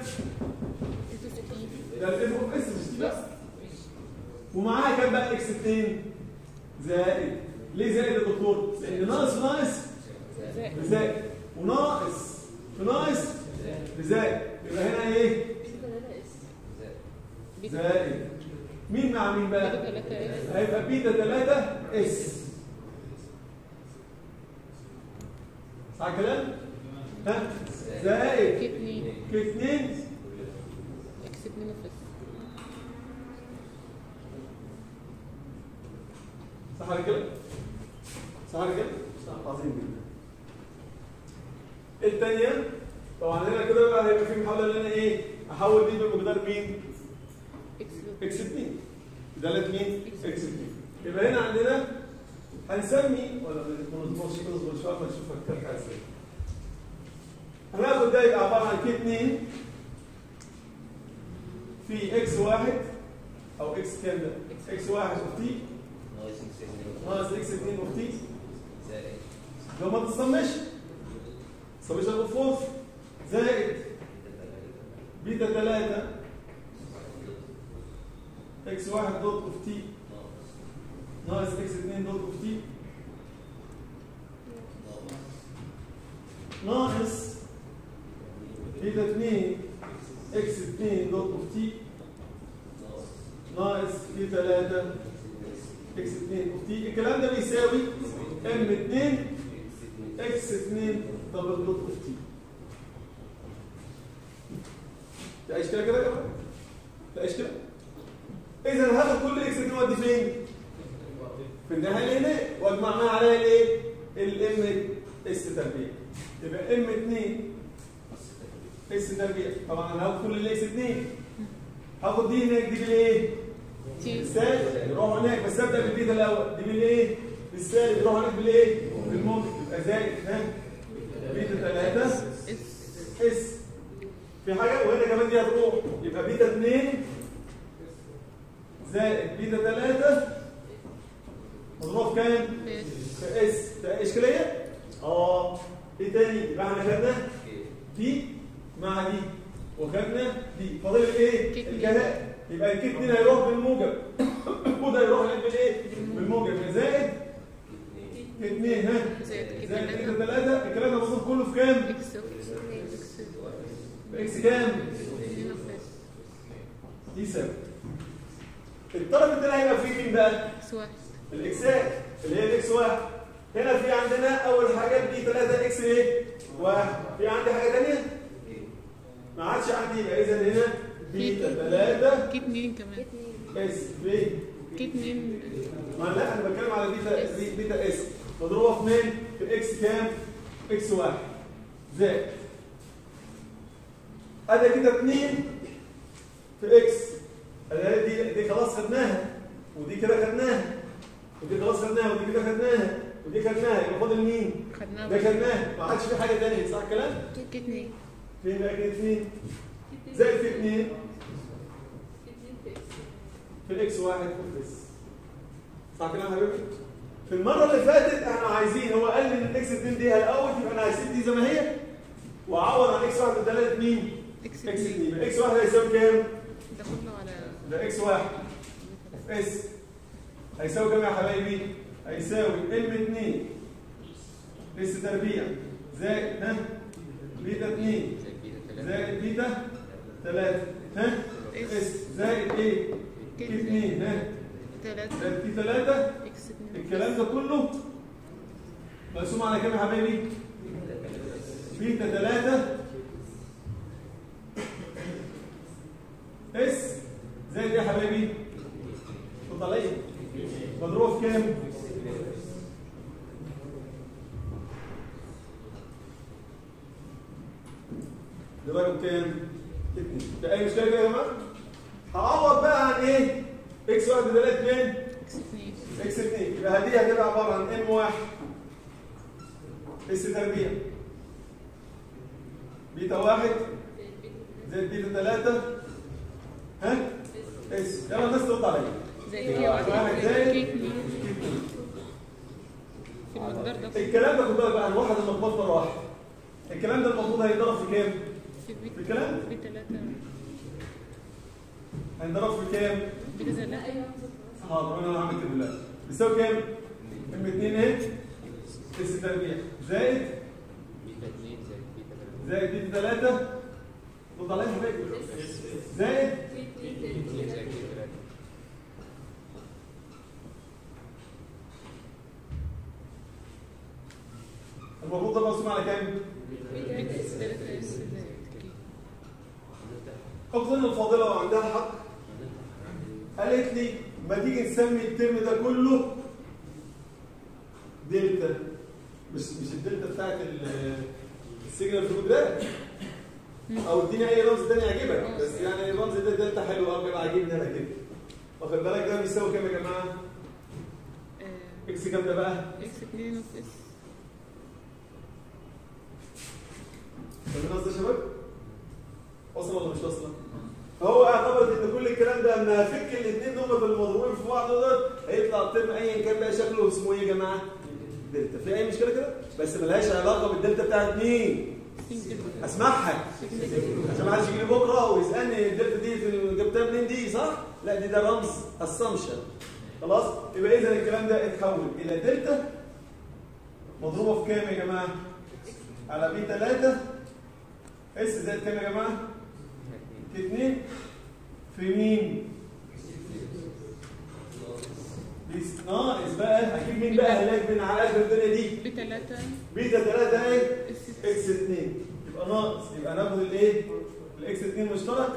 ده الاف اوف اس مش دي بس ومعاها كام بقى اكس 2 زائد ليه زائد يا دكتور؟ لان ناقص ناقص زائد بزائد وناقص في ناقص بزائد يبقى هنا ايه؟ زائد مين مع مين بقى؟ ثلاثة اس هيبقى بيتا 3 اس صح الكلام؟ ها؟ زائد كي اثنين كي 2 اكس اثنين وفاس صح يا رجاله؟ صح يا رجاله؟ صح عظيم جدا. الثانية طبعا هنا كده بقى هيبقى في محاولة ان انا ايه؟ احول دي بمقدار مين؟ اكس اكس 2 دالة مين؟ اكس 2 يبقى هنا عندنا هنسمي ولا ما نصبرش كده اصبر شويه ما نشوف هتكلم ازاي. هناخد ده يبقى عباره عن كي 2 في اكس واحد او اكس كام ده؟ اكس واحد اوف تي ناقص اكس 2 اوف تي لو ما تصمش تصمش بالفوز زائد بيتا 3 اكس 1 دوت اوف تي ناقص اكس 2 دوت اوف تي ناقص بيتا 2 اكس 2 دوت اوف تي ناقص بيتا 3 اكس 2 اوف تي الكلام ده بيساوي ام 2 اكس 2 دبل دوت اوف تي تعيش كده كده كده تعيش كده اذا هاخد كل اكس 2 ودي فين في النهايه هنا واجمعناها عليها الايه الام اس تربيع يبقى ام 2 اس تربيع طبعا انا هاخد كل الاكس 2 هاخد دي هناك دي بالايه تي بالسالب يروح هناك بس ابدا بالبيتا الاول دي بالايه بالسالب يروح هناك بالايه بالموجب يبقى زائد ها بيتا 3 اس اس في حاجه وهنا كمان دي هتروح يبقى بيتا 2 زائد بيتا 3 مضروب في كام؟ فاس في اس في اشكاليه؟ اه ايه تاني؟ يبقى احنا خدنا دي مع دي وخدنا دي فاضل ايه؟ كيك الجهاء يبقى الكيك 2 هيروح بالموجب وده يروح لك بالايه؟ بالموجب يبقى زائد 2 ها؟ زائد كده زائد ثلاثة كده 3 الكلام ده مضروب كله في كام؟ اكس اكس اكس كام؟ اثنين وفاس دي سبب الطرف الثاني هيبقى فيه مين بقى؟ اكس واحد الاكسات اللي هي الاكس واحد هنا في عندنا اول حاجه دي 3 اكس ايه؟ واحد في عندي حاجه ثانيه؟ ما عادش عندي يبقى اذا هنا بيتا 3 كي اثنين كمان اس بي كي اثنين ما لا انا بتكلم على بيتا بي- بيتا اس مضروبه في مين؟ في اكس كام؟ اكس واحد زائد ادي كده 2 في اكس ادي دي دي خلاص خدناها ودي كده خدناها ودي خلاص خدناها ودي كده خدناها ودي خدناها يبقى فاضل مين؟ خدناها ده خدناها ما عادش في حاجه ثانيه صح الكلام؟ كي اثنين فين بقى كده 2 زائد في 2 في الاكس واحد في الاكس صح كده يا حبيبي؟ في المره اللي فاتت احنا عايزين هو قال لي ان الاكس 2 دي الاول يبقى انا هسيب دي زي ما هي واعوض عن اكس 1 بدلاله مين؟ اكس اكس 2 اتنين يبقى اكس 1 هيساوي كام؟ ده كله على ده اكس 1 اس هيساوي كام يا حبايبي؟ هيساوي ام 2 اس تربيع زائد ها بيتا 2 زائد بيتا 3 ها اس زائد ايه؟ كي 2 ها تلاتة زائد كي 3 اكس اتنين الكلام ده كله مقسوم على كام يا حبايبي؟ بيتا 3 اس زائد ايه يا حبايبي؟ وطلعيه مضروبه في كام؟ ده رقم كام؟ اتنين ده اي مشكله كده يا جماعه؟ هعوض بقى عن ايه؟ اكس واحد بدلاله كام؟ اكس اتنين اكس 2 يبقى دي هتبقى عباره عن ام 1 اس تربيع بيتا 1 زائد بيتا 3 ها اس يلا الناس ترد عليا زائد كي واحد واحد زائد زائد كي اتنين في المقدار ده الكلام ده خد بالك بقى الواحد المضبوط مره واحده الكلام ده المفروض هيتضرب في كام؟ في بي في الكلام؟ بي تلاتة هيتضرب في كام؟ بي تلاتة حاضر انا هعمل كده دلوقتي بيساوي كام؟ ام 2 ايه؟ اس تربيع زائد زائد بيتا 3 رد عليا يا حبايبي زائد المفروض ده مقسوم على كام؟ بي تلاتة اس زائد كي اختنا الفاضله وعندها حق قالت لي ما تيجي نسمي الترم ده كله دلتا مش مش الدلتا بتاعت ال- السيجنال فلو جراف او اديني اي رمز تاني يعجبك بس يعني الرمز ده دلتا حلو قوي بيبقى عاجبني انا كده واخد بالك ده بيساوي كام يا جماعه؟ آه، اكس كام ده بقى؟ اكس اتنين وفي اس فاهمين قصدي يا شباب؟ واصله ولا مش واصله؟ فهو اعتبر ان كل الكلام ده اما افك الاثنين دول المضروبين في بعض دول هيطلع الترم ايا كان بقى شكله اسمه ايه يا جماعه؟ دلتا في اي مشكله كده؟ بس ملهاش علاقه بالدلتا بتاعت مين؟ سنجل اسمعها عشان ما حدش يجي لي بكره ويسالني الدلتا دي في جبتها منين دي صح؟ لا دي ده رمز اسامبشن خلاص؟ يبقى اذا الكلام ده اتحول الى دلتا مضروبه في كام يا جماعه؟ على بي 3 اس زائد كام يا جماعه؟ في 2 في مين؟ دي ناقص بقى هجيب مين بقى هناك من على قلب الدنيا دي؟ بي تلاتة بيتا 3 ايه؟ اس اكس 2 يبقى ناقص يبقى ناخد الايه؟ الاكس 2 مشترك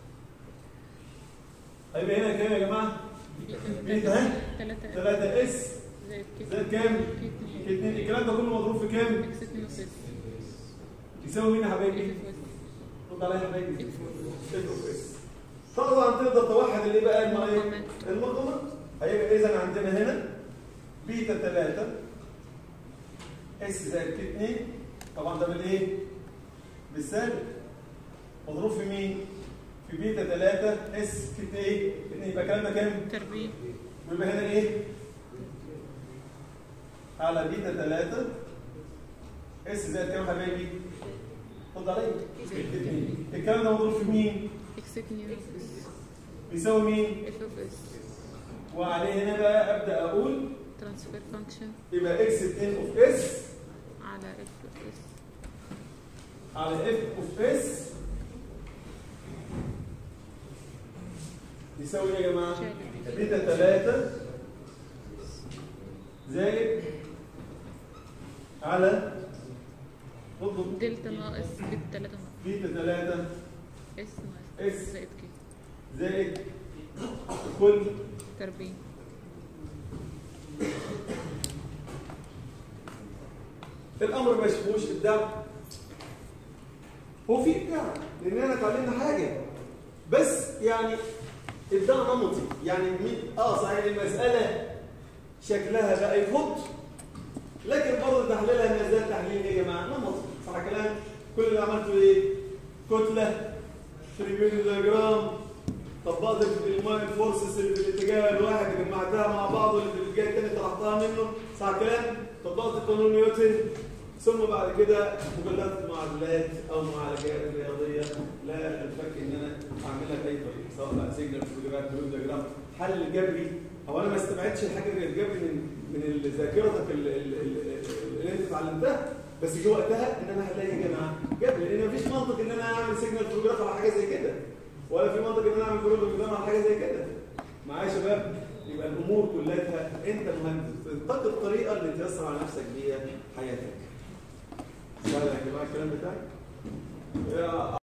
هيبقى هنا كام يا جماعه؟ بيتا ها؟ تلاتة 3 اس زائد كي زائد كام؟ كي في اتنين 2 الكلام ده كله مضروب في كام؟ اكس اتنين وفي اس يساوي مين يا حبايبي؟ اف في رد عليا يا حبايبي اف اف اوف اس طبعا تقدر توحد اللي بقى الم- إيه؟ المقامات. المقامات هيبقى اذا عندنا هنا بيتا 3 اس زائد كي 2 طبعا ده بالايه؟ بالسالب مضروب في مين؟ في بيتا 3 اس كي ايه؟ 2 يبقى الكلام ده كام؟ تربيع ويبقى هنا ايه؟ على بيتا 3 اس زائد كام يا حبايبي؟ رد عليا اتنين. الكلام ده مضروب في مين؟ اكس اتنين وفي اس بيساوي مين؟ اف اوف اس وعليه هنا بقى ابدا اقول ترانسفير فانكشن يبقى اكس 2 اوف اس على اف اوف اس على اف اوف اس يساوي ايه يا جماعه؟ شايل بيتا 3 زائد على اطلب دلتا ناقص بي تلاتة ناقص بيتا 3 اس ناقص اس. زائد كي زائد كل تربيع الامر ما يشبهوش ابداع هو في ابداع لاننا اتعلمنا حاجه بس يعني ابداع نمطي يعني مين اه صحيح المساله شكلها بقى يخط لكن برضه تحليلها ما زال تحليل ايه يا جماعه نمطي صح كلام كل اللي عملته ايه كتله تريبيون دياجرام طبقت الماين فورسز اللي في الاتجاه الواحد جمعتها مع بعض واللي في الاتجاه الثاني طرحتها منه صح الكلام طبقت قانون نيوتن ثم بعد كده مجلدات معادلات او معالجات رياضيه لا الفك ان انا اعملها باي طريقه سواء بقى سيجنال فوتوجراف بلو دياجرام حل جبري او انا ما استبعدش الحاجه غير الجبري من من ذاكرتك ال- ال- ال- اللي انت اتعلمتها بس جه وقتها ان انا هلاقي يا جماعه جبري لان مفيش منطق ان انا اعمل سيجنال فوتوجراف على حاجه زي كده ولا في منطق ان انا اعمل برود دياجرام على حاجه زي كده معايا يا شباب يبقى الامور كلها انت مهندس تنتقي الطريقه اللي تيسر على نفسك بيها حياتك سهل يا جماعه الكلام بتاعي يا